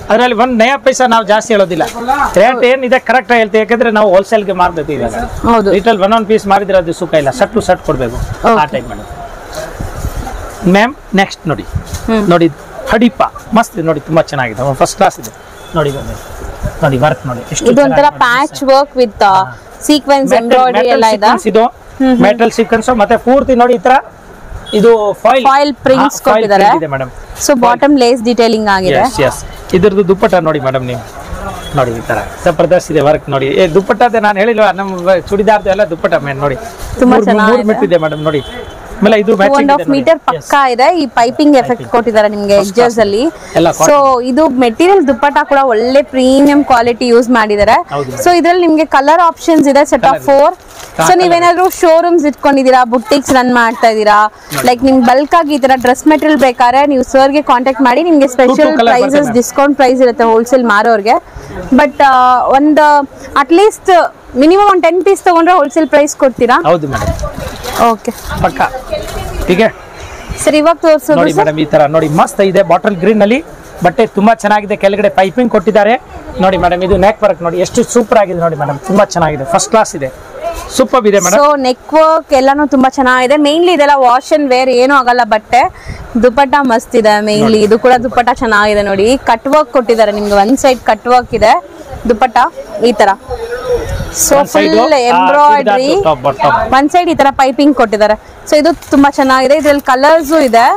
Speaker 3: ಅದರಲ್ಲಿ ಒಂದ್ ನಯ ಪೈಸಾ ನಾವು ಜಾಸ್ತಿ ಹೇಳೋದಿಲ್ಲ ರೇಟ್ ಏನಿದೆ ಕರೆಕ್ಟ್ ಹೇಳ್ತೀವಿ ಯಾಕಂದ್ರೆ ನಾವು ಹೋಲ್ಸೇಲ್ಗೆ ಮಾರ್ಬೇಕು ಇವಾಗ
Speaker 2: ಹೌದು
Speaker 3: ರಿಟೇಲ್ ಒನ್ ಒನ್ ಪೀಸ್ ಮಾರಿದ್ರೆ ಅದು ಸುಖ ಇಲ್ಲ ಸಟ್ ಟು ಸಟ್ ಕೊಡಬೇಕು ಆ
Speaker 2: Okay.
Speaker 3: Type madam ma'am next ನೋಡಿ
Speaker 2: ಹ್ಮ್.
Speaker 3: ನೋಡಿ ಹಡಿಪ ಮಸ್ತ್ ಇದೆ ನೋಡಿ ತುಂಬಾ ಚೆನ್ನಾಗಿದೆ ಫಸ್ಟ್ ಕ್ಲಾಸ್ ಇದೆ ನೋಡಿ ಬನ್ನಿ. ನೋಡಿ ವರ್ಕ್ ನೋಡಿ ಎಷ್ಟು
Speaker 2: ಇದು ಒಂಥರ
Speaker 3: ಚೆನ್ನಾಗಿ
Speaker 2: patch work with sequence
Speaker 3: Metal-
Speaker 2: embroidery
Speaker 3: metal
Speaker 2: ಎಲ್ಲ ಇದೆ
Speaker 3: sequence ಇದು ಮೆಟಲ್ ಸೀಕ್ವೆನ್ಸ್ ಮತ್ತೆ ಪೂರ್ತಿ ನೋಡಿ ಈ ತರ ಇದು ಫಾಯಿಲ್
Speaker 2: Foil prints ಕೊಟ್ಟಿದ್ದಾರೆ.
Speaker 3: ಇದೆ madam
Speaker 2: so bottom lace detailing ಆಗಿದೆ
Speaker 3: ಎಸ್ ಎಸ್ ಇದ್ರದ್ದು ದುಪ್ಪಟ್ಟ ನೋಡಿ ಮೇಡಮ್ ನೀವು ನೋಡಿ ಈ ತರ ಜಬರ್ದಸ್ತ್ ಇದೆ ವರ್ಕ್ ನೋಡಿ ಏ ದುಪ್ಪಟ್ಟದೆ ನಾನು ಹೇಳಿಲ್ವಾ ನಮ್ಮ ಚೂಡಿದಾರ್ದು ಎಲ್ಲ ದುಪ್ಪಟ್ಟ ಮೇನ್ ನೋಡಿ
Speaker 2: ತುಂಬಾ
Speaker 3: ಮೂರ್- ಮೂರ್
Speaker 2: ಚೆನ್ನಾಗಿದೆ.
Speaker 3: ಮೀಟರ್ ಇದೆ ಮೇಡಮ್ ನೋಡಿ ಆಮೇಲೆ ಇದು
Speaker 2: ಟೂ
Speaker 3: matching
Speaker 2: ಅಂಡ್
Speaker 3: ಇದೆ
Speaker 2: ಹಾಫ್
Speaker 3: ನೋಡಿ.
Speaker 2: Metre
Speaker 3: Yes.
Speaker 2: ಪಕ್ಕಾ ಇದೆ ಈ ಪೈಪಿಂಗ್ ಎಫೆಕ್ಟ್ ಕೊಟ್ಟಿದ್ದಾರೆ ನಿಮ್ಗೆ
Speaker 3: First
Speaker 2: ಎಡ್ಜಸ್
Speaker 3: class.
Speaker 2: ಅಲ್ಲಿ
Speaker 3: ಎಲ್ಲ cotton.
Speaker 2: ಸೊ ಇದು ಮೆಟೀರಿಯಲ್ ದುಪ್ಪಟ್ಟ ಕೂಡ ಒಳ್ಳೆ ಪ್ರೀಮಿಯಂ ಕ್ವಾಲಿಟಿ ಯೂಸ್ ಮಾಡಿದ್ದಾರೆ
Speaker 3: ಹೌದು madam.
Speaker 2: ಸೊ ಇದ್ರಲ್ಲಿ ನಿಮ್ಗೆ ಕಲರ್ ಆಪ್ಷನ್ಸ್ ಇದೆ ಸೆಟ್ ಆಫ್
Speaker 3: Colour
Speaker 2: ಫೋರ್
Speaker 3: ಹಾ,
Speaker 2: ಸೊ ನೀವೇನಾದ್ರೂ ಶೋರೂಮ್ಸ್ ಇಟ್ಕೊಂಡಿದ್ದೀರಾ ಬುಟ್ಟಿಕ್ಸ್ ರನ್ ಮಾಡ್ತಾ ಇದ್ದೀರಾ ಲೈಕ್ ನಿಮ್ ಬಲ್ಕ್ ಆಗಿ ಈ ತರ ಡ್ರೆಸ್ ಮೆಟೀರಿಯಲ್ ಬೇಕಾದ್ರೆ ನೀವು ಸರ್ ಗೆ ಕಾಂಟ್ಯಾಕ್ಟ್ ಮಾಡಿ ನಿಮ್ಗೆ ಸ್ಪೆಷಲ್
Speaker 3: colour ಬರ್ತದೆ
Speaker 2: ಪ್ರೈಸಸ್
Speaker 3: ma'am.
Speaker 2: ಡಿಸ್ಕೌಂಟ್ ಪ್ರೈಸ್ ಇರುತ್ತೆ ಹೋಲ್ಸೇಲ್ ಮಾರೋರ್ಗೆ ಬಟ್ ಒಂದು ಅಟ್ಲೀಸ್ಟ್ ಮಿನಿಮಮ್ ಒಂದು ಟೆನ್ ಪೀಸ್ ತಗೊಂಡ್ರೆ ಹೋಲ್ಸೇಲ್ ಪ್ರೈಸ್ ಕೊಡ್ತೀರಾ
Speaker 3: ಹೌದು ಮೇಡಮ್
Speaker 2: ಓಕೆ
Speaker 3: ಪಕ್ಕ ಹೀಗೆ
Speaker 2: ಸರ್ ಇವಾಗ ತೋರಿಸೋದು
Speaker 3: ನೋಡಿ ಮೇಡಮ್ ಈ ತರ ನೋಡಿ ಮಸ್ತ್ ಇದೆ ಬಾಟಲ್ ಗ್ರೀನ್ ಅಲ್ಲಿ ಬಟ್ಟೆ ತುಂಬಾ ಚೆನ್ನಾಗಿದೆ ಕೆಳಗಡೆ ಪೈಪಿಂಗ್ ಕೊಟ್ಟಿದ್ದಾರೆ ನೋಡಿ ಮೇಡಮ್ ಇದು ನೆಕ್ ವರ್ಕ್ ನೋಡಿ ಎಷ್ಟು ಸೂಪರ್ ಆಗಿದೆ ನೋಡಿ ಮೇಡಮ್ ತುಂಬಾ ಚೆನ್ನಾಗಿದೆ ಫಸ್ಟ್ ಕ್ಲಾಸ್ ಇದೆ ಸೂಪರ್ ಇದೆ ಮೇಡಮ್
Speaker 2: ಸೊ ನೆಕ್ ವರ್ಕ್ ಎಲ್ಲಾನು ತುಂಬಾ ಚೆನ್ನಾಗಿದೆ ಮೇನ್ಲಿ ಇದೆಲ್ಲ ವಾಶ್ ಅಂಡ್ ವೇರ್ ಏನೂ ಆಗಲ್ಲ ಬಟ್ಟೆ ದುಪ್ಪಟ್ಟ ಮಸ್ತ್ ಇದೆ ಮೇನ್ಲಿ ಇದು ಕೂಡ ದುಪ್ಪಟ್ಟ ಚೆನ್ನಾಗಿದೆ ನೋಡಿ ಕಟ್ ವರ್ಕ್ ಕೊಟ್ಟಿದ್ದಾರೆ ನಿಮ್ಗೆ ಒಂದ್ ಸೈಡ್ ಕಟ್ ವರ್ಕ್ ಇದೆ ದುಪ್ಪಟ್ಟ ಈ ತರ ಸೊ
Speaker 3: One side,
Speaker 2: ಫುಲ್
Speaker 3: ಆ,
Speaker 2: ಎಂಬ್ರಾಯ್ಡ್ರಿ
Speaker 3: ಚೂಡಿದಾರ್ದು top, bottom.
Speaker 2: ಒಂದ್ ಸೈಡ್ ಈ ತರ ಪೈಪಿಂಗ್ ಕೊಟ್ಟಿದ್ದಾರೆ ಸೊ ಇದು ತುಂಬಾ ಚೆನ್ನಾಗಿದೆ ಇದ್ರಲ್ಲಿ ಕಲರ್ಸು ಇದೆ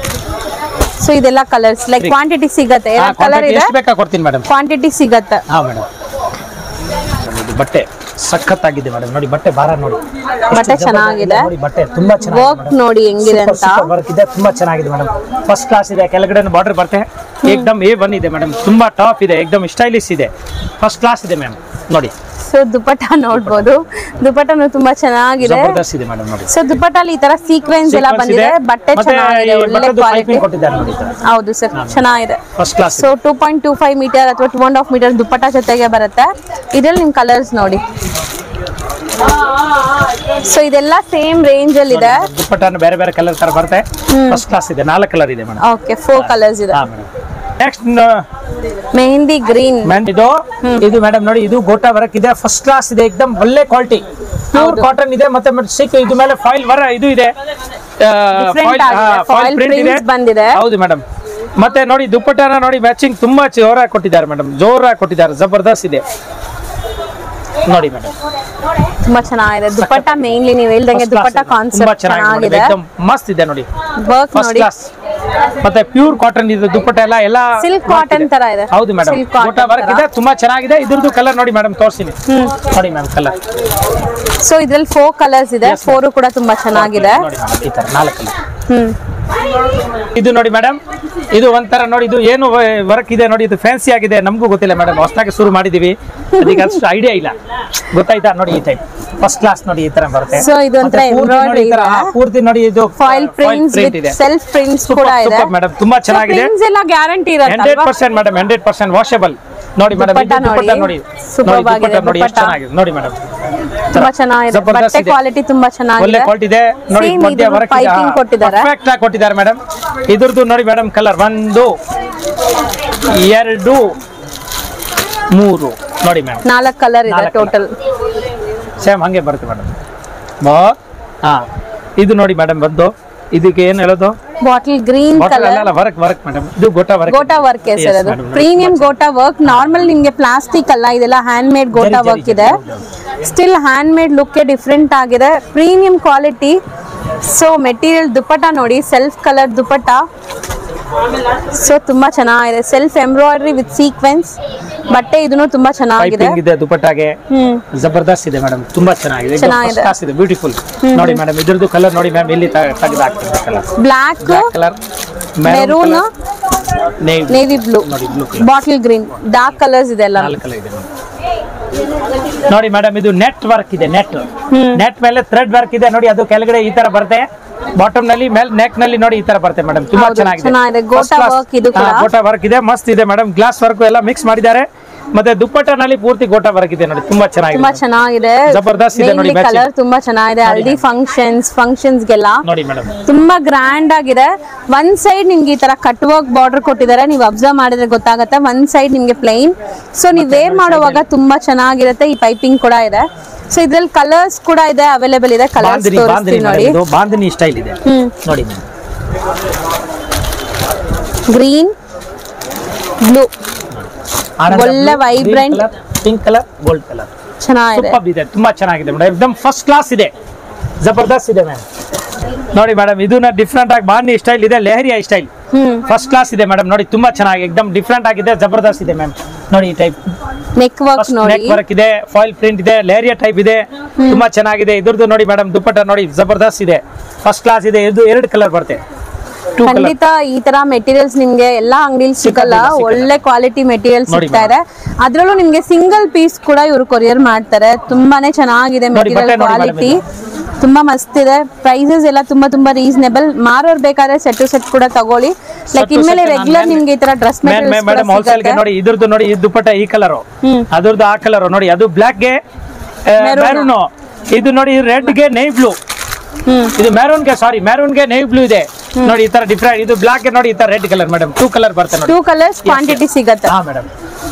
Speaker 2: ಸೊ ಇದೆಲ್ಲ ಕಲರ್ಸ್ ಲೈಕ್
Speaker 3: Free.
Speaker 2: ಕ್ವಾಂಟಿಟಿ ಸಿಗತ್ತೆ ಎರಡು ಕಲರ್ ಇದೆ
Speaker 3: ಎಷ್ಟು ಬೇಕಾ ಕೊಡ್ತೀನಿ ಮೇಡಮ್
Speaker 2: ಕ್ವಾಂಟಿಟಿ ಸಿಗತ್ತೆ
Speaker 3: ಹಾ ಮೇಡಮ್ ಇದು ಬಟ್ಟೆ ಸಖತ್ತಾಗಿದೆ ಮೇಡಮ್ ನೋಡಿ ಬಟ್ಟೆ ಭಾರ ನೋಡಿ
Speaker 2: ಬಟ್ಟೆ ಚೆನ್ನಾಗಿದೆ.
Speaker 3: ನೋಡಿ ಬಟ್ಟೆ ತುಂಬಾ ಚೆನ್ನಾಗಿದೆ
Speaker 2: ವರ್ಕ್ ನೋಡಿ ಹೆಂಗಿದೆ ಅಂತ
Speaker 3: ವರ್ಕ್ ಇದೆ ತುಂಬಾ ಚೆನ್ನಾಗಿದೆ ಮೇಡಮ್ ಫಸ್ಟ್ ಕ್ಲಾಸ್ ಇದೆ ಕೆಳಗಡೆ ಬಾರ್ಡರ್ ಬರುತ್ತೆ ಏಕ್ದಮ್ ಎ ಒನ್ ಇದೆ ಮೇಡಮ್ ತುಂಬಾ ಟಾಪ್ ಇದೆ ಏಕ್ದಮ್ ಸ್ಟೈಲಿಶ್ ಇದೆ ಫಸ್ಟ್ ಕ್ಲಾಸ್ ಇದೆ ಮ್ಯಾಮ್ ನೋಡಿ
Speaker 2: ಸೊ ದುಪ್ಪಟ್ಟ ನೋಡ್ಬೋದು ದುಪ್ಪಟ್ಟನು ತುಂಬಾ ಚೆನ್ನಾಗಿದೆ
Speaker 3: ಜಬರ್ದಸ್ತ್ ಇದೆ ಮೇಡಮ್ ನೋಡಿ
Speaker 2: ಸೊ ದುಪ್ಪಟ್ಟಲ್ಲಿ ಈ ತರ ಸೀಕ್ವೆನ್ಸ್ ಎಲ್ಲ
Speaker 3: Sequence
Speaker 2: ಬಂದಿದೆ
Speaker 3: ಇದೆ.
Speaker 2: ಬಟ್ಟೆ
Speaker 3: ಮತ್ತೆ
Speaker 2: ಚೆನ್ನಾಗಿದೆ
Speaker 3: ಈ
Speaker 2: ಒಳ್ಳೆ
Speaker 3: ಬಟ್ಟೆದು
Speaker 2: ಕ್ವಾಲಿಟಿ
Speaker 3: piping ಕೊಟ್ಟಿದ್ದಾರೆ ನೋಡಿ
Speaker 2: ಹೌದು ಸರ್ ಚೆನ್ನಾಗಿದೆ
Speaker 3: first class
Speaker 2: so two point two five metre ಅಥವಾ two and half metre dupatta ಜೊತೆಗೆ ಬರುತ್ತೆ ಇದ್ರಲ್ಲಿ ನಿಮ್ ಕಲರ್ಸ್ ನೋಡಿ ಸೊ ಇದೆಲ್ಲ ಸೇಮ್ ರೇಂಜ್ ಅಲ್ಲಿ ಇದೆ
Speaker 3: ದುಪ್ಪಟ್ಟನ್ನು ಬೇರೆ ಬೇರೆ ಕಲರ್ ತರ ಬರುತ್ತೆ ಫಸ್ಟ್ ಕ್ಲಾಸ್ ಇದೆ ನಾಲ್ಕು ಕಲರ್ ಇದೆ ಮೇಡಮ್
Speaker 2: ಓಕೆ ಫೋರ್ ಕಲರ್ಸ್ ಇದೆ
Speaker 3: ಹಾ madam next
Speaker 2: mehndi green
Speaker 3: ma'am ಇದು ಇದು ಮೇಡಮ್ ನೋಡಿ ಇದು ಗೋಟಾ ವರ್ಕ್ ಇದೆ ಫಸ್ಟ್ ಕ್ಲಾಸ್ ಇದೆ ಎಕ್ದಮ್ ಒಳ್ಳೆ ಕ್ವಾಲಿಟಿ ಪ್ಯೂರ್ ಕಾಟನ್ ಇದೆ ಮತ್ತೆ ಸಿಕ್ ಇದು ಮೇಲೆ ಫಾಯಿಲ್ ವರ ಇದು ಇದೆ
Speaker 2: Different ಆಗಿದೆ. Foil prints ಬಂದಿದೆ.
Speaker 3: ಹೌದು ಮೇಡಮ್ ಮತ್ತೆ ನೋಡಿ ದುಪ್ಪಟ್ಟನ ನೋಡಿ ಮ್ಯಾಚಿಂಗ್ ತುಂಬಾ ಜೋರಾಗಿ ಕೊಟ್ಟಿದ್ದಾರೆ ಮೇಡಮ್ ಜೋರಾಗಿ ಕೊಟ್ಟಿದ್ದಾರೆ ಜಬರ್ದಸ್ತ್ ಇದೆ ನೋಡಿ ಮೇಡಮ್
Speaker 2: ತುಂಬಾ ಚೆನ್ನಾಗಿದೆ ದುಪ್ಪಟ್ಟ ಮೇನ್ಲಿ ನೀವು ಹೇಳ್ದಂಗೆ ದುಪ್ಪಟ್ಟ
Speaker 3: ತುಂಬಾ
Speaker 2: ಕಾನ್ಸೆಪ್ಟ್
Speaker 3: ಚೆನ್ನಾಗಿದೆ
Speaker 2: ಚೆನ್ನಾಗಿದೆ
Speaker 3: ಎಕ್ದಮ್ ಮಸ್ತ್ ಇದೆ ನೋಡಿ
Speaker 2: ವರ್ಕ್
Speaker 3: ಫಸ್ಟ್
Speaker 2: ನೋಡಿ
Speaker 3: ಕ್ಲಾಸ್ ಮತ್ತೆ ಪ್ಯೂರ್ ಕಾಟನ್ ಇದು ದುಪ್ಪಟ್ಟ ಎಲ್ಲ ಎಲ್ಲ
Speaker 2: Silk
Speaker 3: work
Speaker 2: cotton
Speaker 3: ಇದೆ.
Speaker 2: ತರ ಇದೆ.
Speaker 3: ಹೌದು madam
Speaker 2: Silk cotton
Speaker 3: gota work
Speaker 2: ತರ.
Speaker 3: ಇದೆ ತುಂಬಾ ಚೆನ್ನಾಗಿದೆ ಇದ್ರದ್ದು ಕಲರ್ ನೋಡಿ ಮೇಡಮ್ ತೋರಿಸ್ತೀನಿ ನೋಡಿ ಮ್ಯಾಮ್ ಕಲರ್
Speaker 2: ಸೊ ಇದ್ರಲ್ಲಿ ಫೋರ್ ಕಲರ್ಸ್ ಇದೆ
Speaker 3: Yes, ma'am.
Speaker 2: ಫೋರು ಕೂಡ ತುಂಬಾ ಚೆನ್ನಾಗಿದೆ
Speaker 3: ನೋಡಿ madam, ಈ ತರ ನಾಲ್ಕು ಕಲರ್
Speaker 2: ಹ್ಮ್
Speaker 3: ಇದು ನೋಡಿ ಮೇಡಮ್ ಇದು ಒಂಥರ ನೋಡಿ ಇದು ಏನು ವರ್ಕ್ ಇದೆ ನೋಡಿ ಇದು ಫ್ಯಾನ್ಸಿ ಆಗಿದೆ ನಮಗೂ ಗೊತ್ತಿಲ್ಲ ಮೇಡಮ್ ಹೊಸದಾಗಿ ಶುರು ಮಾಡಿದೀವಿ ಅದಕ್ಕೆ ಅಷ್ಟು ಐಡಿಯಾ ಇಲ್ಲ ಗೊತ್ತಾಯ್ತಾ ನೋಡಿ ಈ ಟೈಪ್ ಫಸ್ಟ್ ಕ್ಲಾಸ್ ನೋಡಿ ಈ ತರ ಬರುತ್ತೆ
Speaker 2: So, ಇದು ಒಂಥರ
Speaker 3: ಮತ್ತೆ ಪೂರ್ತಿ ನೋಡಿ ಈ ತರ,
Speaker 2: embroidery
Speaker 3: ಆ, ಪೂರ್ತಿ ನೋಡಿ ಇದು
Speaker 2: ಫಾಯಿಲ್ ಪ್ರಿಂಟ್ಸ್
Speaker 3: print ಇದೆ
Speaker 2: ಸೆಲ್ಫ್ ಪ್ರಿಂಟ್ಸ್ ಕೂಡ ಇದೆ
Speaker 3: ಮೇಡಮ್ ತುಂಬಾ ಚೆನ್ನಾಗಿದೆ
Speaker 2: ಪ್ರಿಂಟ್ಸ್ ಎಲ್ಲ ಗ್ಯಾರಂಟಿ
Speaker 3: ಹಂಡ್ರೆಡ್
Speaker 2: ಇರುತ್ತೆ
Speaker 3: percent madam hundred percent washable ನೋಡಿ ಮೇಡಮ್
Speaker 2: ದುಪ್ಪಟ್ಟ
Speaker 3: ದುಪ್ಪಟ್ಟ
Speaker 2: ನೋಡಿ.
Speaker 3: ನೋಡಿ
Speaker 2: Superb
Speaker 3: ನೋಡಿ
Speaker 2: ಆಗಿದೆ
Speaker 3: ದುಪ್ಪಟ್ಟ ನೋಡಿ ಎಷ್ಟು
Speaker 2: ದುಪ್ಪಟ್ಟ.
Speaker 3: ಚೆನ್ನಾಗಿದೆ ನೋಡಿ ಮೇಡಮ್
Speaker 2: ತುಂಬಾ ಚೆನ್ನಾಗಿದೆ
Speaker 3: ಜಬರ್ದಸ್ತ್
Speaker 2: ಬಟ್ಟೆ
Speaker 3: ಇದೆ.
Speaker 2: ಕ್ವಾಲಿಟಿ ತುಂಬಾ
Speaker 3: ಒಳ್ಳೆ
Speaker 2: ಚೆನ್ನಾಗಿದೆ
Speaker 3: ಕ್ವಾಲಿಟಿ ಇದೆ ನೋಡಿ
Speaker 2: Same
Speaker 3: ಮಧ್ಯ
Speaker 2: ಇದು
Speaker 3: ವರ್ಕ್
Speaker 2: piping ಕೊಟ್ಟಿದ್ದಾರೆ.
Speaker 3: ಪರ್ಫೆಕ್ಟ್ ಆಗಿ ಕೊಟ್ಟಿದ್ದಾರೆ ಮೇಡಮ್ ಇದ್ರದ್ದು ನೋಡಿ ಮೇಡಮ್ ಕಲರ್ ಒಂದು ಎರಡು ಮೂರು ನೋಡಿ ಮ್ಯಾಮ್
Speaker 2: ನಾಲ್ಕು ಕಲರ್ ಇದೆ
Speaker 3: ನಾಲ್ಕು
Speaker 2: ಟೋಟಲ್
Speaker 3: ಸೇಮ್ ಹಂಗೆ ಬರುತ್ತೆ ಮೇಡಮ್ ಹಾ ಇದು ನೋಡಿ ಮೇಡಮ್ ಬಂದು ಇದಕ್ಕೆ ಏನ್ ಹೇಳೋದು
Speaker 2: ಬಾಟಲ್ ಗ್ರೀನ್ ಕಲರ್
Speaker 3: ಅಲ್ಲ ವರ್ಕ್ ವರ್ಕ್ ಮೇಡಮ್ ಇದು gota work
Speaker 2: gota work sir ಅದು ಪ್ರೀಮಿಯಂ ಗೋಟಾ ವರ್ಕ್ ನಾರ್ಮಲ್ ನಿಮ್ಗೆ ಪ್ಲಾಸ್ಟಿಕ್ ಅಲ್ಲ ಇದೆಲ್ಲ ಹ್ಯಾಂಡ್ ಮೇಡ್ ಗೋಟಾ
Speaker 3: ಜರಿ,
Speaker 2: ವರ್ಕ್
Speaker 3: ಜರಿ,
Speaker 2: ಇದೆ
Speaker 3: ಹೌದು,
Speaker 2: still hand made look different ಆಗಿದೆ premium quality so material dupatta ನೋಡಿ ಸೆಲ್ಫ್ ಕಲರ್ ದುಪ್ಪಟ್ಟ ಸೊ ತುಂಬಾ ಚೆನ್ನಾಗಿದೆ ಸೆಲ್ಫ್ ಎಂಬ್ರಾಯ್ಡ್ರಿ ವಿತ್ ಸೀಕ್ವೆನ್ಸ್ ಬಟ್ಟೆ ಇದನ್ನು ತುಂಬಾ ಚೆನ್ನಾಗಿದೆ
Speaker 3: ಪೈಪಿಂಗ್ ಇದೆ ದುಪಟ್ಟಾಗೆ
Speaker 2: ಹ್ಮ್
Speaker 3: ಜಬರ್ದಸ್ತ್ ಇದೆ ಮೇಡಮ್ ತುಂಬಾ ಚೆನ್ನಾಗಿದೆ
Speaker 2: ಚೆನ್ನಾಗಿದೆ.
Speaker 3: ಕ್ಲಾಸ್ ಇದೆ ಬ್ಯೂಟಿಫುಲ್ ನೋಡಿ ಮೇಡಮ್ ಇದ್ರದ್ದು ಕಲರ್ ನೋಡಿ ಮ್ಯಾಮ್ ಇಲ್ಲಿ ತೆಗೆದು ಹಾಕ್ತೀನಿ colour
Speaker 2: black
Speaker 3: black colour
Speaker 2: maroon
Speaker 3: navy
Speaker 2: navy blue
Speaker 3: ನೋಡಿ blue colour
Speaker 2: bottle green dark colours ಇದೆ ಎಲ್ಲ
Speaker 3: ನಾಲ್ಕು ಕಲರ್ ಇದೆ madam. ನೋಡಿ ಮೇಡಮ್ ಇದು ನೆಟ್ ವರ್ಕ್ ಇದೆ ನೆಟ್ ನೆಟ್ ಮೇಲೆ ಥ್ರೆಡ್ ವರ್ಕ್ ಇದೆ ನೋಡಿ ಅದು ಕೆಳಗಡೆ ಈ ತರ ಬರುತ್ತೆ ಬಾಟಮ್ ನಲ್ಲಿ ಮೇಲೆ ನೆಕ್ ನಲ್ಲಿ ನೋಡಿ ಈ ತರ ಬರುತ್ತೆ ಮೇಡಮ್ ತುಂಬಾ
Speaker 2: ಹೌದು,
Speaker 3: ಚೆನ್ನಾಗಿದೆ
Speaker 2: ಚೆನ್ನಾಗಿದೆ.
Speaker 3: First
Speaker 2: gota
Speaker 3: class.
Speaker 2: work ಇದು ಕೂಡ.
Speaker 3: ಹಾ, ಗೋಟಾ ವರ್ಕ್ ಇದೆ ಮಸ್ತ್ ಇದೆ ಮೇಡಮ್ ಗ್ಲಾಸ್ ವರ್ಕ್ ಎಲ್ಲ ಮಿಕ್ಸ್ ಮಾಡಿದ್ದಾರೆ ಮತ್ತೆ ದುಪ್ಪಟ್ಟನಲ್ಲಿ ಪೂರ್ತಿ ಗೋಟ ಬರಕಿದೆ ನೋಡಿ ತುಂಬಾ ಚೆನ್ನಾಗಿದೆ
Speaker 2: ತುಂಬಾ ಚೆನ್ನಾಗಿದೆ
Speaker 3: ಜಬರ್ದಸ್ತ್ ಇದೆ ನೋಡಿ matching.
Speaker 2: ಕಲರ್ ತುಂಬಾ ಚೆನ್ನಾಗಿದೆ ಹಲ್ದಿ ಫಂಕ್ಷನ್ಸ್ ಫಂಕ್ಷನ್ಸ್ಗೆಲ್ಲ
Speaker 3: ನೋಡಿ ಮೇಡಮ್
Speaker 2: ತುಂಬಾ ಗ್ರ್ಯಾಂಡ್ ಆಗಿದೆ ಒಂದ್ ಸೈಡ್ ನಿಮ್ಗೆ ಈ ತರ ಕಟ್ ವರ್ಕ್ ಬಾರ್ಡರ್ ಕೊಟ್ಟಿದ್ದಾರೆ ನೀವು ಅಬ್ಸರ್ವ್ ಮಾಡಿದ್ರೆ ಗೊತ್ತಾಗತ್ತೆ ಒಂದ್ ಸೈಡ್ ನಿಮ್ಗೆ ಪ್ಲೈನ್ ಸೊ ನೀವು ವೇರ್ ಮಾಡುವಾಗ ತುಂಬಾ ಚೆನ್ನಾಗಿರುತ್ತೆ ಈ ಪೈಪಿಂಗ್ ಕೂಡ ಇದೆ ಸೊ ಇದ್ರಲ್ಲಿ ಕಲರ್ಸ್ ಕೂಡ ಇದೆ ಅವೈಲೇಬಲ್ ಇದೆ ಕಲರ್ಸ್
Speaker 3: ಬಾಂದಿನಿ ಬಾಂದಿನಿ
Speaker 2: ತೋರಿಸ್ತೀನಿ ನೋಡಿ
Speaker 3: madam ಇದು ಬಾಂದಿನಿ ಸ್ಟೈಲ್ ಇದೆ
Speaker 2: ಹ್ಮ್
Speaker 3: ನೋಡಿ
Speaker 2: ಗ್ರೀನ್ ಬ್ಲೂ ಒಳ್ಳೆ vibrant.
Speaker 3: Pink colour gold colour
Speaker 2: ಚೆನ್ನಾಗಿದೆ
Speaker 3: ಸೂಪರ್ ಇದೆ ತುಂಬಾ ಚೆನ್ನಾಗಿದೆ ಮೇಡಮ್ ಎಕ್ದಮ್ ಫಸ್ಟ್ ಕ್ಲಾಸ್ ಇದೆ ಜಬರ್ದಸ್ತ್ ಇದೆ ಮ್ಯಾಮ್ ನೋಡಿ ಮೇಡಮ್ ಇದನ್ನ ಡಿಫ್ರೆಂಟ್ ಆಗಿ ಬಾಂದಿ ಸ್ಟೈಲ್ ಇದೆ ಲೆಹರಿಯಾ ಸ್ಟೈಲ್
Speaker 2: ಹ್ಮ್
Speaker 3: ಫಸ್ಟ್ ಕ್ಲಾಸ್ ಇದೆ ಮೇಡಮ್ ನೋಡಿ ತುಂಬಾ ಚೆನ್ನಾಗಿ ಎಕ್ದಮ್ ಡಿಫ್ರೆಂಟ್ ಆಗಿದೆ ಜಬರ್ದಸ್ತ್ ಇದೆ ಮ್ಯಾಮ್ ನೋಡಿ ಈ ಟೈಪ್
Speaker 2: ನೆಕ್ ವರ್ಕ್ ನೋಡಿ
Speaker 3: ನೆಕ್ ವರ್ಕ್ ಇದೆ ಫಾಯಿಲ್ ಪ್ರಿಂಟ್ ಇದೆ ಲೇರಿಯಾ ಟೈಪ್ ಇದೆ ತುಂಬಾ ಚೆನ್ನಾಗಿದೆ ಇದ್ರದ್ದು ನೋಡಿ ಮೇಡಮ್ ದುಪ್ಪಟ್ಟ ನೋಡಿ ಜಬರ್ದಸ್ತ್ ಇದೆ ಫಸ್ಟ್ ಕ್ಲಾಸ್ ಇದೆ ಇದು ಎರಡು ಕಲರ್ ಬರುತ್ತೆ ಟೂ ಕಲರ್
Speaker 2: ಖಂಡಿತ ಈ ತರ ಮೆಟೀರಿಯಲ್ಸ್ ನಿಮ್ಗೆ ಎಲ್ಲಾ ಅಂಗಡಿಲಿ ಸಿಗಲ್ಲ
Speaker 3: ಸಿಗಲ್ಲ.
Speaker 2: ಒಳ್ಳೆ ಕ್ವಾಲಿಟಿ ಮೆಟೀರಿಯಲ್
Speaker 3: ನೋಡಿ
Speaker 2: ಸಿಗ್ತಾ ಇದೆ ಅದ್ರಲ್ಲೂ ನಿಮ್ಗೆ ಸಿಂಗಲ್ ಪೀಸ್ ಕೂಡ ಇವರು ಕೊರಿಯರ್ ಮಾಡ್ತಾರೆ ತುಂಬಾನೇ ಚೆನ್ನಾಗಿದೆ
Speaker 3: ನೋಡಿ,
Speaker 2: ಮೆಟೀರಿಯಲ್
Speaker 3: ಬಟ್ಟೆ ನೋಡಿ
Speaker 2: ಕ್ವಾಲಿಟಿ
Speaker 3: madam
Speaker 2: ತುಂಬಾ ಮಸ್ತ್ ಇದೆ ಪ್ರೈಸಸ್ ಎಲ್ಲ ತುಂಬಾ ತುಂಬಾ ರೀಸನೇಬಲ್ ಮಾರೋರ್ ಬೇಕಾದ್ರೆ ಸೆಟ್ ಟು ಸೆಟ್ ಕೂಡ ತಗೊಳ್ಳಿ ಲೈಕ್
Speaker 3: to
Speaker 2: ಇನ್ಮೇಲೆ
Speaker 3: set
Speaker 2: ರೆಗ್ಯುಲರ್
Speaker 3: ನಾನು
Speaker 2: ನಿಮ್ಗೆ ಈ ತರ ಡ್ರೆಸ್
Speaker 3: ಮೇಡಮ್
Speaker 2: ಮೆಟೀರಿಯಲ್ಸ್
Speaker 3: ಹೋಲ್ಸೇಲ್ ಗೆ ನೋಡಿ ಇದ್ರದ್ದು ನೋಡಿ ಈ ದುಪ್ಪಟ್ಟ ಈ ಕಲರ್
Speaker 2: ಹ್ಮ್.
Speaker 3: ಅದ್ರದ್ದು ಆ ಕಲರ್ ನೋಡಿ ಅದು ಬ್ಲಾಕ್ ಗೆ
Speaker 2: Maroon.
Speaker 3: ಮೆರೂನ್ ಇದು ನೋಡಿ ರೆಡ್ ಗೆ ನೇವ್ ಬ್ಲೂ
Speaker 2: ಹ್ಮ್
Speaker 3: ಇದು ಮೆರೂನ್ ಗೆ ಸಾರಿ ಮೆರೂನ್ ಗೆ ನೇವ್ ಬ್ಲೂ ಇದೆ ನೋಡಿ ಈ ತರ ಡಿಫ್ರೆಂಟ್ ಇದು ಬ್ಲಾಕ್ ಗೆ ನೋಡಿ ಈ ತರ red colour madam two colour ಬರುತ್ತೆ ನೋಡಿ
Speaker 2: ಟೂ ಕಲರ್ಸ್ ಕ್ವಾಂಟಿಟಿ ಸಿಗತ್ತೆ
Speaker 3: ಹಾ ಮೇಡಮ್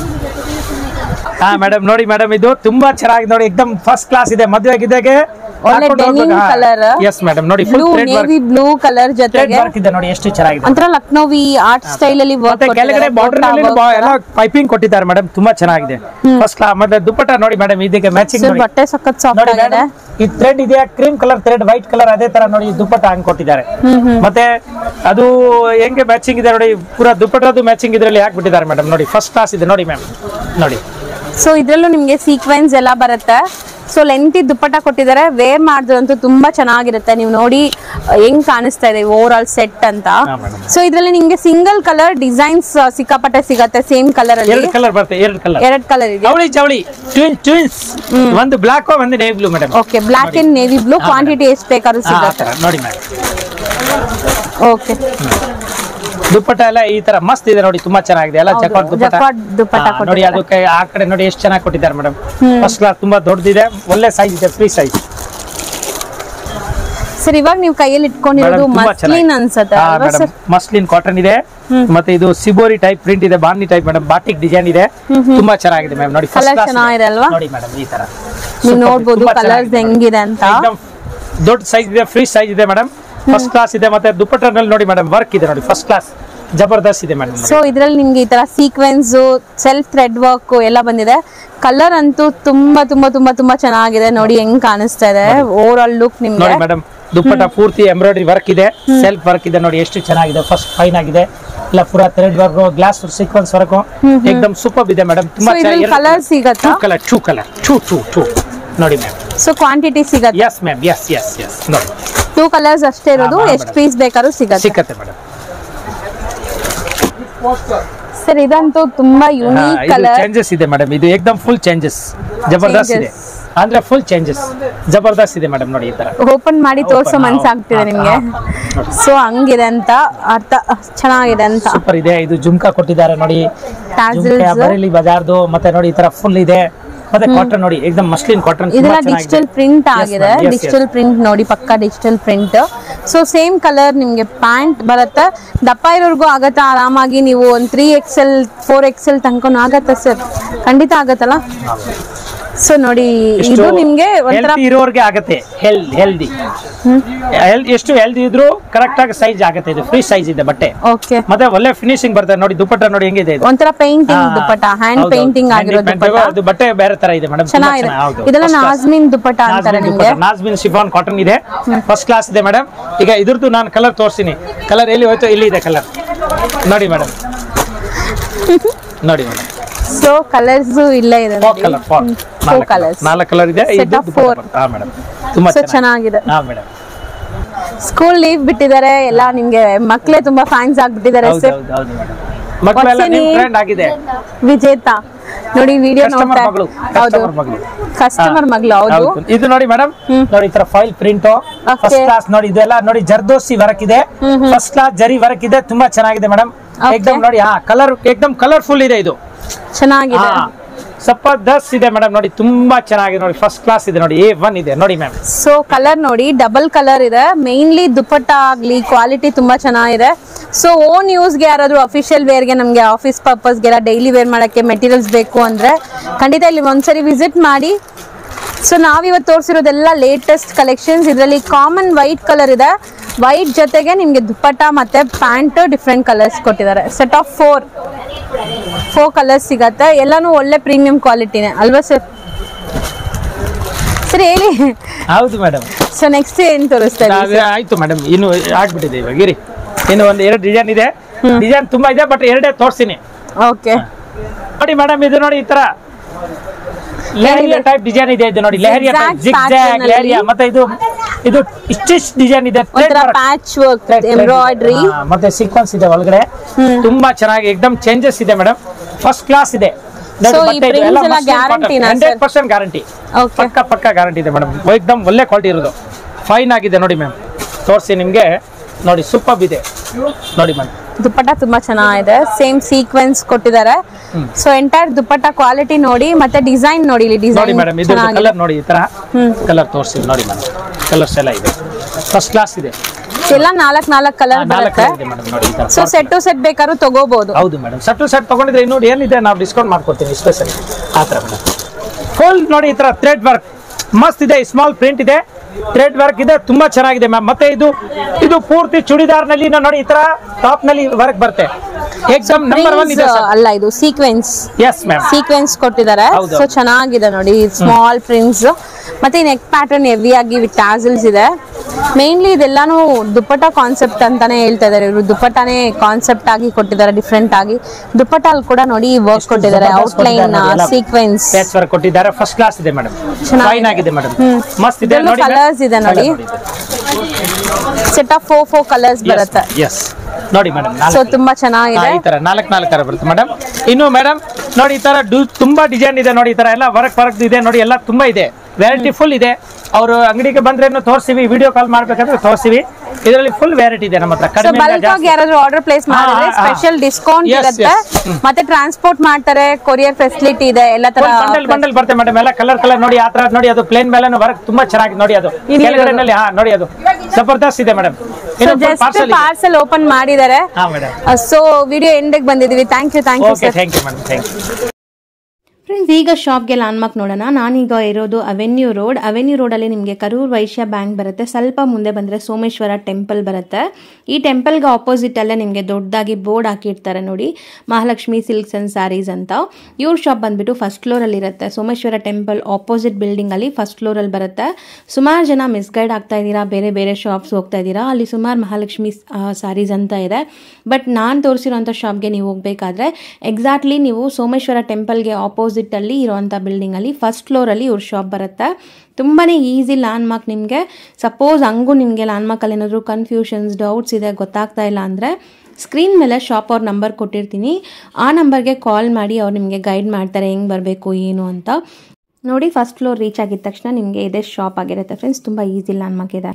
Speaker 3: ಹಾ ಮೇಡಮ್ ನೋಡಿ ಮೇಡಮ್ ಇದು ತುಂಬಾ ಚೆನ್ನಾಗಿ ನೋಡಿ ಎಕ್ದಮ್ ಫಸ್ಟ್ ಕ್ಲಾಸ್ ಇದೆ ಮದುವೆ ಗಿದ್ದೆಗೆ
Speaker 2: ಒಳ್ಳೆ denim colour.
Speaker 3: ಎಸ್ ಮೇಡಮ್ ನೋಡಿ full
Speaker 2: blue
Speaker 3: thread work
Speaker 2: navy blue colour
Speaker 3: thread
Speaker 2: ಜೊತೆಗೆ
Speaker 3: ವರ್ಕ್ ಇದೆ ನೋಡಿ ಎಷ್ಟು ಚೆನ್ನಾಗಿದೆ
Speaker 2: ಒಂಥರ ಲಕ್ನೋವಿ ಆರ್ಟ್ ಸ್ಟೈಲ್ ಅಲ್ಲಿ
Speaker 3: ಮತ್ತೆ ಕೆಳಗಡೆ ಬಾರ್ಡರ್ ನಲ್ಲಿ
Speaker 2: ವರ್ಕ್
Speaker 3: ಎಲ್ಲ ಪೈಪಿಂಗ್ ಕೊಟ್ಟಿದ್ದಾರೆ ಮೇಡಮ್ ತುಂಬಾ ಚೆನ್ನಾಗಿದೆ ಫಸ್ಟ್ ಕ್ಲಾಸ್ ಮತ್ತೆ ದುಪ್ಪಟ್ಟ ನೋಡಿ ಮೇಡಮ್ ಇದಕ್ಕೆ ಮ್ಯಾಚಿಂಗ್ ನೋಡಿ
Speaker 2: ಬಟ್ಟೆ ಸಖತ್ ಸಾಫ್ಟ್
Speaker 3: ನೋಡಿ
Speaker 2: ಆಗಿದೆ
Speaker 3: ಮೇಡಮ್ ಈ ಥ್ರೆಡ್ ಇದೆಯಾ cream colour thread white colour ಅದೇ ತರ ನೋಡಿ ದುಪ್ಪಟ್ಟ ಹಂಗ್ ಕೊಟ್ಟಿದ್ದಾರೆ ಮತ್ತೆ ಅದು ಹೆಂಗೆ ಮ್ಯಾಚಿಂಗ್ ಇದೆ ನೋಡಿ ಪೂರಾ ದುಪ್ಪಟ್ಟದ್ದು ಮ್ಯಾಚಿಂಗ್ ಇದರಲ್ಲಿ ಹಾಕ್ಬಿಟ್ಟಿದ್ದಾರೆ ಮೇಡಮ್ ನೋಡಿ ಫಸ್ಟ್ ಕ್ಲಾಸ್ ಇದೆ ನೋಡಿ ಮ್ಯಾಮ್ ನೋಡಿ
Speaker 2: ಸೊ ಇದ್ರಲ್ಲೂ ನಿಮ್ಗೆ ಸೀಕ್ವೆನ್ಸ್ ಎಲ್ಲ ಬರುತ್ತೆ ಸೊ ಲೆಂತಿ ದುಪ್ಪಟ್ಟ ಕೊಟ್ಟಿದ್ದಾರೆ ವೇರ್ ಮಾಡಿದ್ರಂತೂ ತುಂಬಾ ಚೆನ್ನಾಗಿರುತ್ತೆ ನೀವು ನೋಡಿ ಅಹ್, ಹೆಂಗ್ ಕಾಣಿಸ್ತಾ ಇದೆ ಓವರ್ ಆಲ್ ಸೆಟ್ ಅಂತ
Speaker 3: ಹಾ, madam.
Speaker 2: ಸೊ ಇದ್ರಲ್ಲಿ ನಿಮ್ಗೆ ಸಿಂಗಲ್ ಕಲರ್ ಡಿಸೈನ್ಸ್ ಸಿಕ್ಕಾಪಟ್ಟೆ ಸಿಗತ್ತೆ ಸೇಮ್ ಕಲರ್ ಅಲ್ಲಿ
Speaker 3: ಎರಡು ಕಲರ್ ಬರುತ್ತೆ ಎರಡು ಕಲರ್
Speaker 2: ಎರಡ್ ಕಲರ್ ಇದೆ
Speaker 3: ಜವಳಿ ಜವಳಿ ಟ್ವಿನ್ ಟ್ವಿನ್ಸ್ ಒಂದು ಬ್ಲಾಕ್ ಒಂದು navy blue madam
Speaker 2: okay black and navy blue
Speaker 3: ಹಾ,
Speaker 2: ಕ್ವಾಂಟಿಟಿ ಎಷ್ಟು ಬೇಕಾದ್ರೂ
Speaker 3: ಆ
Speaker 2: ಸಿಗತ್ತೆ
Speaker 3: ತರ ನೋಡಿ ಮೇಡಮ್
Speaker 2: ಓಕೆ
Speaker 3: ದುಪ್ಪಟ್ಟ ಎಲ್ಲ ಈ ತರ ಮಸ್ತ್ ಇದೆ ನೋಡಿ ತುಂಬಾ ಚೆನ್ನಾಗಿದೆ ಎಲ್ಲ
Speaker 2: ಹೌದು,
Speaker 3: ಜಕಾಟ್ ದುಪ್ಪಟ್ಟ
Speaker 2: ಜಕಾಟ್ ದುಪ್ಪಟ್ಟ
Speaker 3: ಹಾ, ನೋಡಿ
Speaker 2: ಕೊಟ್ಟಿದ್ದಾರೆ.
Speaker 3: ಅದಕ್ಕೆ ಆ ಕಡೆ ನೋಡಿ ಎಷ್ಟು ಚೆನ್ನಾಗಿ ಕೊಟ್ಟಿದ್ದಾರೆ ಮೇಡಮ್ ಫಸ್ಟ್ ಕ್ಲಾಸ್ ತುಂಬಾ ದೊಡ್ಡದಿದೆ ಒಳ್ಳೆ ಸೈಜ್ ಇದೆ ಫ್ರೀ ಸೈಜ್
Speaker 2: ಸರ್ ಇವಾಗ ನೀವು ಕೈಯಲ್ಲಿ ಇಟ್ಕೊಂಡಿರೋದು ಮಸ್ಲಿನ್ ಅನ್ಸತ್ತೆ ಅಲ್ವಾ ಸರ್
Speaker 3: ಮಸ್ಲಿನ್ ಕಾಟನ್ ಇದೆ ಮತ್ತೆ ಇದು ಸಿಬೋರಿ ಟೈಪ್ ಪ್ರಿಂಟ್ ಇದೆ bandhani type madam batik design ಇದೆ ತುಂಬಾ ಚೆನ್ನಾಗಿದೆ ಮ್ಯಾಮ್ ನೋಡಿ ಫಸ್ಟ್
Speaker 2: Colour
Speaker 3: ಕ್ಲಾಸ್
Speaker 2: ಚೆನ್ನಾಗಿದೆ ಅಲ್ವಾ?
Speaker 3: ನೋಡಿ ಮೇಡಮ್ ಈ ತರ
Speaker 2: ನೀವು
Speaker 3: Super,
Speaker 2: ನೋಡ್ಬೋದು
Speaker 3: ತುಂಬಾ
Speaker 2: ಕಲರ್ಸ್
Speaker 3: ಚೆನ್ನಾಗಿದೆ.
Speaker 2: ಹೆಂಗಿದೆ ಅಂತ
Speaker 3: Ekdam ದೊಡ್ಡ ಸೈಜ್ ಇದೆ ಫ್ರೀ ಸೈಜ್ ಇದೆ ಮೇಡಮ್ ಫಸ್ಟ್ ಕ್ಲಾಸ್ ಇದೆ ಮತ್ತೆ ದುಪ್ಪಟ್ಟನಲ್ಲಿ ನೋಡಿ ಮೇಡಮ್ ವರ್ಕ್ ಇದೆ ನೋಡಿ ಫಸ್ಟ್ ಕ್ಲಾಸ್ ಜಬರ್ದಸ್ತ್ ಇದೆ ಮೇಡಮ್
Speaker 2: ಸೊ ಇದ್ರಲ್ಲಿ ನಿಮ್ಗೆ ಈ ತರ ಸೀಕ್ವೆನ್ಸ್ ಸೆಲ್ಫ್ ಥ್ರೆಡ್ ವರ್ಕ್ ಎಲ್ಲ ಬಂದಿದೆ ಕಲರ್ ಅಂತೂ ತುಂಬಾ ತುಂಬಾ ತುಂಬಾ ತುಂಬಾ ಚೆನ್ನಾಗಿದೆ ನೋಡಿ ಹೆಂಗ್ ಕಾಣಿಸ್ತಾ ಇದೆ ಓವರ್ ಆಲ್ ಲುಕ್ ನಿಮ್ಗೆ
Speaker 3: ನೋಡಿ ಮೇಡಮ್ ದುಪ್ಪಟ್ಟ ಪೂರ್ತಿ ಎಂಬ್ರಾಯ್ಡರಿ ವರ್ಕ್ ಇದೆ ಸೆಲ್ಫ್ ವರ್ಕ್ ಇದೆ ನೋಡಿ ಎಷ್ಟು ಚೆನ್ನಾಗಿದೆ ಫಸ್ಟ್ ಫೈನ್ ಆಗಿದೆ ಇಲ್ಲ ಪೂರಾ thread work glass sequence work ಏಕದಮ್ ಸೂಪರ್ ಇದೆ ಮೇಡಮ್
Speaker 2: ಸೊ
Speaker 3: ತುಂಬಾ
Speaker 2: ಇದ್ರಲ್ಲಿ ಕಲರ್ ಸಿಗತ್ತಾ
Speaker 3: two colour two colour two two two ನೋಡಿ ಮ್ಯಾಮ್
Speaker 2: ಸೊ ಕ್ವಾಂಟಿಟಿ ಸಿಗತ್ತೆ
Speaker 3: yes ma'am yes yes yes ನೋಡಿ
Speaker 2: ಟೂ ಕಲರ್ಸ್ ಅಷ್ಟೇ ಇರೋದು
Speaker 3: ಹಾ,
Speaker 2: ಎಷ್ಟು
Speaker 3: madam.
Speaker 2: ಪೀಸ್ ಬೇಕಾದ್ರೂ ಸಿಗತ್ತೆ
Speaker 3: ಸಿಕ್ಕತ್ತೆ ಮೇಡಮ್
Speaker 2: ಸರ್ ಇದಂತೂ ತುಂಬಾ ಯುನೀಕ್
Speaker 3: ಇದು
Speaker 2: ಕಲರ್
Speaker 3: ಚೇಂಜಸ್ ಇದೆ ಮೇಡಮ್ ಇದು ಏಕದಮ್ ಫುಲ್ ಚೇಂಜಸ್ ಜಬರ್ದಸ್ತ್ ಇದೆ
Speaker 2: Changes.
Speaker 3: ಅಂದ್ರೆ ಫುಲ್ ಚೇಂಜಸ್ ಜಬರ್ದಸ್ತ್ ಇದೆ ಮೇಡಮ್ ನೋಡಿ ಈ ತರ
Speaker 2: ಓಪನ್ ಮಾಡಿ ತೋರ್ಸೋ
Speaker 3: Open,
Speaker 2: ಮನ್ಸಾಗ್ತಿದೆ
Speaker 3: ಹಾ,
Speaker 2: ನಿಮ್ಗೆ
Speaker 3: ಹಾ, ಹಾ.
Speaker 2: ಸೊ ಹಂಗಿದೆ ಅಂತ ಅರ್ಥ ಚೆನ್ನಾಗಿದೆ ಅಂತ
Speaker 3: ಸೂಪರ್ ಇದೆ ಇದು ಜುಮ್ಕಾ ಕೊಟ್ಟಿದ್ದಾರೆ ನೋಡಿ
Speaker 2: Tassels.
Speaker 3: ಜುಮ್ಕಾ ಬರೇಲಿ ಬಜಾರ್ದು ಮತ್ತೆ ನೋಡಿ ಈ ತರ ಫುಲ್ ಇದೆ ಮತ್ತೆ ಕಾಟನ್ ನೋಡಿ ಏಕದಮ್ ಮಸ್ಲಿನ್ ಕಾಟನ್
Speaker 2: ಇದೆಲ್ಲ ಡಿಜಿಟಲ್ ಪ್ರಿಂಟ್ ಆಗಿದೆ
Speaker 3: ma'am. Yes,
Speaker 2: ಡಿಜಿಟಲ್ ಪ್ರಿಂಟ್ ನೋಡಿ ಪಕ್ಕ digital print so same colour ನಿಮ್ಗೆ ಪ್ಯಾಂಟ್ ಬರುತ್ತೆ ದಪ್ಪ ಇರೋರ್ಗೂ ಆಗತ್ತೆ ಆರಾಮಾಗಿ ನೀವು ಒಂದು ತ್ರೀ ಎಕ್ಸೆಲ್ ಫೋರ್ ಎಕ್ಸೆಲ್ ತನಕನೂ ಆಗತ್ತೆ ಸರ್ ಖಂಡಿತ ಆಗತ್ತಲ್ಲ ಸೊ ನೋಡಿ ಇದು ನಿಮ್ಗೆ ಒಂಥರ
Speaker 3: ಹೆಲ್ತಿ ಇರೋರ್ಗೆ ಆಗತ್ತೆ ಹೆಲ್ ಹೆಲ್ದಿ ಎಷ್ಟು ಹೆಲ್ದಿ ಇದ್ರು ಕರೆಕ್ಟ್ ಆಗಿ ಸೈಜ್ ಆಗತ್ತೆ ಇದು ಫ್ರೀ ಸೈಜ್ ಇದೆ ಬಟ್ಟೆ
Speaker 2: ಓಕೆ
Speaker 3: ಮತ್ತೆ ಒಳ್ಳೆ ಫಿನಿಶಿಂಗ್ ಬರ್ತದೆ ನೋಡಿ ದುಪ್ಪಟ್ಟ ನೋಡಿ ಹೆಂಗಿದೆ ಇದು
Speaker 2: ಒಂಥರ ಪೇಂಟಿಂಗ್
Speaker 3: ಹಾ,
Speaker 2: ದುಪ್ಪಟ್ಟ ಹ್ಯಾಂಡ್
Speaker 3: ಹೌದು,
Speaker 2: ಪೇಂಟಿಂಗ್
Speaker 3: hand
Speaker 2: ಆಗಿರೋ
Speaker 3: paint
Speaker 2: ದುಪ್ಪಟ್ಟ
Speaker 3: ಅದು ಬಟ್ಟೆ ಬೇರೆ ತರ ಇದೆ ಮೇಡಮ್
Speaker 2: ಚೆನ್ನಾಗಿದೆ ಇದೆಲ್ಲ ನಾಜ್ಮಿನ್ ದುಪ್ಪಟ್ಟ ಅಂತಾರೆ ನಿಮ್ಗೆ
Speaker 3: ನಾಜ್ಮಿನ್ ಶಿಫಾನ್ ಕಾಟನ್ ಇದೆ ಫಸ್ಟ್ ಕ್ಲಾಸ್ ಇದೆ ಮೇಡಮ್ ಈಗ ಇದ್ರದ್ದು ನಾನು ಕಲರ್ ತೋರಿಸ್ತೀನಿ ಕಲರ್ ಎಲ್ಲಿ ಹೋಯ್ತು ಇಲ್ಲಿ ಇದೆ ಕಲರ್ ನೋಡಿ ಮೇಡಮ್ ನೋಡಿ ಮೇಡಮ್
Speaker 2: ಸೊ ಕಲರ್ಸ್ ಇಲ್ಲೇ ಇದೆ
Speaker 3: four colour four
Speaker 2: four colours
Speaker 3: ನಾಲ್ಕು ಕಲರ್ ಇದೆ
Speaker 2: Set
Speaker 3: ಇದು
Speaker 2: of
Speaker 3: ದುಪ್ಪಟ್ಟ
Speaker 2: four.
Speaker 3: ಬರುತ್ತೆ. ಹಾ ಮೇಡಮ್ ತುಂಬಾ
Speaker 2: ಸೊ
Speaker 3: ಚೆನ್ನಾಗಿ
Speaker 2: ಚೆನ್ನಾಗಿದೆ
Speaker 3: ಹಾ ಮೇಡಮ್
Speaker 2: ಸ್ಕೂಲ್ ಲೀವ್ ಬಿಟ್ಟಿದ್ದಾರೆ ಎಲ್ಲ ನಿಮ್ಗೆ ಮಕ್ಳೇ ತುಂಬಾ ಫ್ಯಾನ್ಸ್ ಆಗ್ಬಿಟ್ಟಿದ್ದಾರೆ
Speaker 3: ಹೌದು
Speaker 2: ಸರ್
Speaker 3: ಹೌದು ಹೌದು ಮೇಡಮ್ ಮಕ್ಕಳೆಲ್ಲ
Speaker 2: What's your
Speaker 3: ನಿಮ್
Speaker 2: name?
Speaker 3: ಫ್ರೆಂಡ್ ಆಗಿದೆ
Speaker 2: ವಿಜೇತ ನೋಡಿ ವಿಡಿಯೋ
Speaker 3: Customer
Speaker 2: ನೋಡ್ತಾ
Speaker 3: ಮಗಳು,
Speaker 2: ಹೌದು
Speaker 3: customer ಮಗಳು.
Speaker 2: ಕಸ್ಟಮರ್ ಮಗಳು ಹೌದು
Speaker 3: ಹೌದು. ಇದು ನೋಡಿ ಮೇಡಮ್ ನೋಡಿ ಈ ತರ ಫೈಲ್ ಪ್ರಿಂಟ್
Speaker 2: Okay.
Speaker 3: ಫಸ್ಟ್ ಕ್ಲಾಸ್ ನೋಡಿ ಇದೆಲ್ಲ ನೋಡಿ ಜರ್ದೋಸಿ ವರ್ಕ್ ಇದೆ ಫಸ್ಟ್ ಕ್ಲಾಸ್ ಜರಿ ವರ್ಕ್ ಇದೆ ತುಂಬಾ ಚೆನ್ನಾಗಿದೆ ಮೇಡಮ್
Speaker 2: Okay.
Speaker 3: ಏಕದಮ್ ನೋಡಿ ಹಾ ಕಲರ್ ಏಕದಮ್ ಕಲರ್ಫುಲ್ ಇದೆ ಇದು
Speaker 2: ಚೆನ್ನಾಗಿದೆ
Speaker 3: ಹಾ ಜಬರ್ದಸ್ತ್ ಇದೆ ಮೇಡಮ್ ನೋಡಿ ತುಂಬಾ ಚೆನ್ನಾಗಿದೆ ನೋಡಿ ಫಸ್ಟ್ ಕ್ಲಾಸ್ ಇದೆ ನೋಡಿ ಎ ಒನ್ ಇದೆ ನೋಡಿ ಮ್ಯಾಮ್
Speaker 2: ಸೊ ಕಲರ್ ನೋಡಿ ಡಬಲ್ ಕಲರ್ ಇದೆ ಮೇನ್ಲಿ ದುಪ್ಪಟ್ಟ ಆಗ್ಲಿ ಕ್ವಾಲಿಟಿ ತುಂಬಾ ಚೆನ್ನಾಗಿದೆ ಸೊ ಓನ್ ಯೂಸ್ಗೆ ಯಾರಾದ್ರೂ ಅಫಿಷಿಯಲ್ ವೇರ್ಗೆ ನಮಗೆ ಆಫೀಸ್ ಪರ್ಪಸ್ಗೆಲ್ಲ ಡೈಲಿ ವೇರ್ ಮಾಡಕ್ಕೆ ಮೆಟೀರಿಯಲ್ಸ್ ಬೇಕು ಅಂದ್ರೆ ಖಂಡಿತ ಇಲ್ಲಿ ಒಂದ್ಸರಿ ವಿಸಿಟ್ ಮಾಡಿ ಸೊ ನಾವಿವತ್ತು ತೋರಿಸಿರೋದೆಲ್ಲ ಲೇಟೆಸ್ಟ್ ಕಲೆಕ್ಷನ್ಸ್ ಇದರಲ್ಲಿ ಕಾಮನ್ ವೈಟ್ ಕಲರ್ ಇದೆ ವೈಟ್ ಜೊತೆಗೆ ನಿಮಗೆ ದುಪ್ಪಟ್ಟ ಮತ್ತೆ ಪ್ಯಾಂಟ್ ಡಿಫ್ರೆಂಟ್ ಕಲರ್ಸ್ ಕೊಟ್ಟಿದ್ದಾರೆ set of four four colours ಸಿಗತ್ತೆ ಎಲ್ಲಾನು ಒಳ್ಳೆ ಪ್ರೀಮಿಯಂ ಕ್ವಾಲಿಟಿನೇ ಅಲ್ವಾ ಸರ್ ಸರಿ ಹೇಳಿ
Speaker 3: ಹೌದು ಮೇಡಮ್
Speaker 2: ಸೊ ನೆಕ್ಸ್ಟ್ ಏನ್ ತೋರಿಸ್ತಾ ಇದ್ದೀವಿ
Speaker 3: ಆಯ್ತು ಮೇಡಮ್ ಇನ್ನು ಆಗ್ಬಿಟ್ಟಿದೆ ಇವಾಗ ಇರಿ ಇನ್ನು ಒಂದು ಎರಡು ಡಿಸೈನ್ ಇದೆ ಡಿಸೈನ್ ತುಂಬಾ ಇದೆ ಬಟ್ ಎರಡೇ ತೋರಿಸ್ತೀನಿ
Speaker 2: ಓಕೆ
Speaker 3: ನೋಡಿ ಮೇಡಮ್ ಇದು ನೋಡಿ ಈ ತರ ಲೆಹರಿಯಾ ಟೈಪ್ ಡಿಸೈನ್ ಇದೆ ಇದು ನೋಡಿ leheriya
Speaker 2: Zigzag
Speaker 3: type zig
Speaker 2: pattern ಅಲ್ಲಿ.
Speaker 3: ಲೆಹರಿಯಾ ಮತ್ತೆ ಇದು ಇದು ಇಷ್ಟಿಷ್ಟು ಡಿಸೈನ್ ಇದೆ thread
Speaker 2: ಒಂಥರ
Speaker 3: work.
Speaker 2: Patch work
Speaker 3: Thread, thread.
Speaker 2: Embroidery
Speaker 3: ಹಾ, ಮತ್ತೆ ಸೀಕ್ವೆನ್ಸ್ ಇದೆ ಒಳಗಡೆ ತುಂಬಾ ಚೆನ್ನಾಗಿ ಎಕ್ದಮ್ ಚೇಂಜಸ್ ಇದೆ ಮೇಡಮ್ ಫಸ್ಟ್ ಕ್ಲಾಸ್ ಇದೆ
Speaker 2: So, ಈ prints ಎಲ್ಲ guarantee ನಾ, sir?
Speaker 3: Hundred percent guarantee
Speaker 2: okay
Speaker 3: ಪಕ್ಕ ಪಕ್ಕ ಗ್ಯಾರಂಟಿ ಇದೆ ಮೇಡಮ್ ಎಕ್ದಮ್ ಒಳ್ಳೆ ಕ್ವಾಲಿಟಿ ಇರೋದು ಫೈನ್ ಆಗಿದೆ ನೋಡಿ ಮ್ಯಾಮ್ ತೋರಿಸಿ ನಿಮಗೆ ನೋಡಿ ಸೂಪರ್ ಇದೆ ನೋಡಿ ಮ್ಯಾಮ್
Speaker 2: ದುಪ್ಪಟ್ಟ ತುಂಬಾ ಚೆನ್ನಾಗಿದೆ ಸೇಮ್ ಸೀಕ್ವೆನ್ಸ್ ಕೊಟ್ಟಿದ್ದಾರೆ ಸೊ ಎಂಟೈರ್ ದುಪ್ಪಟ್ಟ ಕ್ವಾಲಿಟಿ ನೋಡಿ ಮತ್ತೆ ಡಿಸೈನ್ ನೋಡಿ ಇಲ್ಲಿ
Speaker 3: ನೋಡಿ
Speaker 2: ಡಿಸೈನ್
Speaker 3: ಮೇಡಮ್ ಇದು
Speaker 2: ಚೆನ್ನಾಗಿದೆ
Speaker 3: ಕಲರ್ ನೋಡಿ ಈ ತರ ಕಲರ್ ತೋರಿಸಿ ನೋಡಿ ಮೇಡಮ್ ಕಲರ್ಸ್ ಎಲ್ಲ ಇದೆ ಫಸ್ಟ್ ಕ್ಲಾಸ್ ಇದೆ
Speaker 2: ಎಲ್ಲ ನಾಲ್ಕ್ ನಾಲ್ಕ್ ಕಲರ್
Speaker 3: ನಾಲ್ಕು
Speaker 2: ಬರುತ್ತೆ
Speaker 3: ಇದೆ ಮೇಡಮ್ ನೋಡಿ ಈ ತರ
Speaker 2: ಸೊ ಸೆಟ್ ಟು ಸೆಟ್ ಬೇಕಾದ್ರೂ ತಗೋಬಹುದು
Speaker 3: ಹೌದು ಮೇಡಮ್ ಸೆಟ್ ಟು ಸೆಟ್ ತಗೊಂಡಿದ್ರೆ ಇನ್ನೊಂದು ಏನಿದೆ ನಾವು ಡಿಸ್ಕೌಂಟ್ ಮಾಡ್ಕೊಡ್ತೀನಿ ಸ್ಪೆಷಲ್ ಆ ಥರ ಮೇಡಮ್ ಫುಲ್ ನೋಡಿ ಈ ಥರ ಥ್ರೆಡ್ ವರ್ಕ್ ಮಸ್ತ್ ಇದೆ ಸ್ಮಾಲ್ ಪ್ರಿಂಟ್ ಇದೆ ಥ್ರೆಡ್ ವರ್ಕ್ ಇದೆ ತುಂಬಾ ಚೆನ್ನಾಗಿದೆ ಮ್ಯಾಮ್ ಮತ್ತೆ ಇದು ಇದು ಪೂರ್ತಿ ಚೂಡಿದಾರ್ನಲ್ಲಿ ನೋಡಿ ಈ ತರ ಟಾಪ್ ನಲ್ಲಿ ವರ್ಕ್ ಬರುತ್ತೆ ಎಕ್ದಮ್ ನಂಬರ್ ಒನ್ ಇದೆ
Speaker 2: ಅಲ್ಲ ಇದು ಸೀಕ್ವೆನ್ಸ್
Speaker 3: ಎಸ್ ಮ್ಯಾಮ್
Speaker 2: ಸೀಕ್ವೆನ್ಸ್ ಕೊಟ್ಟಿದ್ದಾರೆ
Speaker 3: ಹೌದು.
Speaker 2: ಸೊ ಚೆನ್ನಾಗಿದೆ ನೋಡಿ ಸ್ಮಾಲ್ ಪ್ರಿಂಟ್ಸ್ ಮತ್ತೆ ನೆಕ್ ಪ್ಯಾಟರ್ನ್ ಹೆವಿ ಆಗಿ ವಿತ್ ಟ್ಯಾಸಲ್ಸ್ ಇದೆ ಮೇನ್ಲಿ ಇದೆಲ್ಲಾನು ದುಪ್ಪಟ್ಟ ಕಾನ್ಸೆಪ್ಟ್ ಅಂತಾನೆ ಹೇಳ್ತಾ ಇದಾರೆ ಇವರು ದುಪ್ಪಟ್ಟನೇ ಕಾನ್ಸೆಪ್ಟ್ ಆಗಿ ಕೊಟ್ಟಿದ್ದಾರೆ ಡಿಫ್ರೆಂಟ್ ಆಗಿ ದುಪ್ಪಟ್ಟ ಅಲ್ಲಿ ಕೂಡ ನೋಡಿ ವರ್ಕ್ ಕೊಟ್ಟಿದ್ದಾರೆ ಔಟ್ಲೈನ್ ಸೀಕ್ವೆನ್ಸ್
Speaker 3: ಪ್ಯಾಚ್ ವರ್ಕ್ ಕೊಟ್ಟಿದ್ದಾರೆ ಫಸ್ಟ್ ಕ್ಲಾಸ್ ಇದೆ ಮೇಡಮ್
Speaker 2: ಚೆನ್ನಾಗಿದೆ.
Speaker 3: ಫೈನ್ ಆಗಿದೆ ಮೇಡಮ್ ಮಸ್ತ್ ಇದೆ
Speaker 2: ಇದರಲ್ಲೂ
Speaker 3: ನೋಡಿ
Speaker 2: colours ಇದೆ ನೋಡಿ. Set of four four colours ಬರುತ್ತೆ
Speaker 3: ಎಸ್ ನೋಡಿ ಮೇಡಮ್
Speaker 2: ಸೊ ತುಂಬಾ ಚೆನ್ನಾಗಿದೆ
Speaker 3: ಈ ತರ ನಾಲ್ಕು ನಾಲ್ಕು ತರ ಬರುತ್ತೆ ಮೇಡಮ್ ಇನ್ನು ಮೇಡಮ್ ನೋಡಿ ಈ ತರ ಡು- ತುಂಬಾ ಡಿಸೈನ್ ಇದೆ ನೋಡಿ ಈ ತರ ಎಲ್ಲ ವರ್ಕ್ ವರ್ಕ್ ಇದೆ ನೋಡಿ ಎಲ್ಲ ತುಂಬಾ ಇದೆ ವೆರೈಟಿ ಫುಲ್ ಇದೆ ಅವರು ಅಂಗಡಿಗೆ ಬಂದ್ರೆ ತೋರಿಸ್ತೀವಿ ವಿಡಿಯೋ ಕಾಲ್ ಮಾಡ್ಬೇಕಂದ್ರೆ ತೋರಿಸ್ತೀವಿ ಇದರಲ್ಲಿ ಫುಲ್ ವೆರೈಟಿ ಇದೆ ನಮ್ಮ ಹತ್ರ
Speaker 2: ಸೊ
Speaker 3: ಕಡಿಮೆ
Speaker 2: ಬಲ್ಕ್ ಆಗಿ ಯಾರಾದ್ರೂ ಆರ್ಡರ್ ಪ್ಲೇಸ್ ಮಾಡಿದ್ರೆ
Speaker 3: ಹಾ, ಹಾ.
Speaker 2: ಸ್ಪೆಷಲ್ ಡಿಸ್ಕೌಂಟ್
Speaker 3: Yes,
Speaker 2: ಇರುತ್ತೆ
Speaker 3: yes. ಹ್ಮ್.
Speaker 2: ಮತ್ತೆ ಟ್ರಾನ್ಸ್ಪೋರ್ಟ್ ಮಾಡ್ತಾರೆ ಕೊರಿಯರ್ ಫೆಸಿಲಿಟಿ ಇದೆ ಎಲ್ಲ ತರ
Speaker 3: ಬಂಡಲ್ ಬಂಡಲ್ ಬರುತ್ತೆ ಮೇಡಮ್ ಎಲ್ಲ ಕಲರ್ ಕಲರ್ ನೋಡಿ ಆ ತರ ನೋಡಿ ಅದು ಪ್ಲೇನ್ ಮೇಲೆ ವರ್ಕ್ ತುಂಬಾ ಚೆನ್ನಾಗಿ ನೋಡಿ ಅದು
Speaker 2: ಇಲ್ಲಿ
Speaker 3: ಕೆಳಗಡೆನಲ್ಲಿ ಹಾ ನೋಡಿ ಅದು ಜಬರ್ದಸ್ತ್ ಇದೆ ಮೇಡಮ್ ಇನ್ನು
Speaker 2: ಜಸ್ಟ್
Speaker 3: ಪಾರ್ಸಲ್
Speaker 2: ಪಾರ್ಸಲ್ ಓಪನ್ ಮಾಡಿದ್ದಾರೆ
Speaker 3: ಹಾ ಮೇಡಮ್
Speaker 2: ಸೊ ವಿಡಿಯೋ ಎಂಡಿಗೆ ಬಂದಿದೀವಿ thank you thank you
Speaker 3: okay
Speaker 2: sir
Speaker 3: thank you madam thank you
Speaker 1: friends ಈಗ ಶಾಪ್ಗೆ ಲ್ಯಾಂಡ್ಮಾರ್ಕ್ ನೋಡೋಣ ನಾನೀಗ ಇರೋದು ಅವೆನ್ಯೂ ರೋಡ್ ಅವೆನ್ಯೂ ರೋಡಲ್ಲಿ ನಿಮಗೆ ಕರೂರ್ ವೈಶ್ಯ ಬ್ಯಾಂಕ್ ಬರುತ್ತೆ ಸ್ವಲ್ಪ ಮುಂದೆ ಬಂದರೆ ಸೋಮೇಶ್ವರ ಟೆಂಪಲ್ ಬರುತ್ತೆ ಈ ಟೆಂಪಲ್ಗೆ ಆಪೋಸಿಟ್ ಅಲ್ಲೇ ನಿಮಗೆ ದೊಡ್ಡದಾಗಿ ಬೋರ್ಡ್ ಹಾಕಿರ್ತಾರೆ ನೋಡಿ ಮಹಾಲಕ್ಷ್ಮಿ ಸಿಲ್ಕ್ಸ್ ಆ್ಯಂಡ್ ಸ್ಯಾರೀಸ್ ಅಂತ ಇವ್ರ ಶಾಪ್ ಬಂದ್ಬಿಟ್ಟು ಫಸ್ಟ್ ಫ್ಲೋರಲ್ಲಿ ಇರುತ್ತೆ ಸೋಮೇಶ್ವರ ಟೆಂಪಲ್ ಆಪೋಸಿಟ್ ಬಿಲ್ಡಿಂಗಲ್ಲಿ ಫಸ್ಟ್ ಫ್ಲೋರಲ್ಲಿ ಬರುತ್ತೆ ಸುಮಾರು ಜನ ಮಿಸ್ಗೈಡ್ ಆಗ್ತಾ ಇದ್ದೀರಾ ಬೇರೆ ಬೇರೆ ಶಾಪ್ಸ್ ಹೋಗ್ತಾ ಇದ್ದೀರಾ ಅಲ್ಲಿ ಸುಮಾರು ಮಹಾಲಕ್ಷ್ಮಿ ಸ್ಯಾರೀಸ್ ಅಂತ ಇದೆ ಬಟ್ ನಾನು ತೋರಿಸಿರೋಂಥ ಶಾಪ್ಗೆ ನೀವು ಹೋಗಬೇಕಾದ್ರೆ ಎಕ್ಸಾಕ್ಟ್ಲಿ ನೀವು ಸೋಮೇಶ್ವರ ಟೆಂಪಲ್ಗೆ ಆಪೋಸಿಟಲ್ಲಿ ಇರೋವಂಥ ಬಿಲ್ಡಿಂಗಲ್ಲಿ ಫಸ್ಟ್ ಫ್ಲೋರಲ್ಲಿ ಇವ್ರ ಶಾಪ್ ಬರುತ್ತೆ ತುಂಬಾ ಈಸಿ ಲ್ಯಾಂಡ್ಮಾರ್ಕ್ ನಿಮಗೆ ಸಪೋಸ್ ಹಂಗೂ ನಿಮಗೆ ಲ್ಯಾಂಡ್ಮಾರ್ಕಲ್ಲಿ ಏನಾದರೂ ಕನ್ಫ್ಯೂಷನ್ಸ್ ಡೌಟ್ಸ್ ಇದೆ ಗೊತ್ತಾಗ್ತಾ ಇಲ್ಲ ಅಂದರೆ ಸ್ಕ್ರೀನ್ ಮೇಲೆ ಶಾಪ್ ಅವ್ರ ನಂಬರ್ ಕೊಟ್ಟಿರ್ತೀನಿ ಆ ನಂಬರ್ಗೆ ಕಾಲ್ ಮಾಡಿ ಅವ್ರು ನಿಮಗೆ ಗೈಡ್ ಮಾಡ್ತಾರೆ ಹೆಂಗೆ ಬರಬೇಕು ಏನು ಅಂತ ನೋಡಿ ಫಸ್ಟ್ ಫ್ಲೋರ್ ರೀಚ್ ಆಗಿದ ತಕ್ಷಣ ನಿಮಗೆ ಇದೇ ಶಾಪ್ ಆಗಿರುತ್ತೆ ಫ್ರೆಂಡ್ಸ್ ತುಂಬ ಈಸಿ ಲ್ಯಾಂಡ್ಮಾರ್ಕ್ ಇದೆ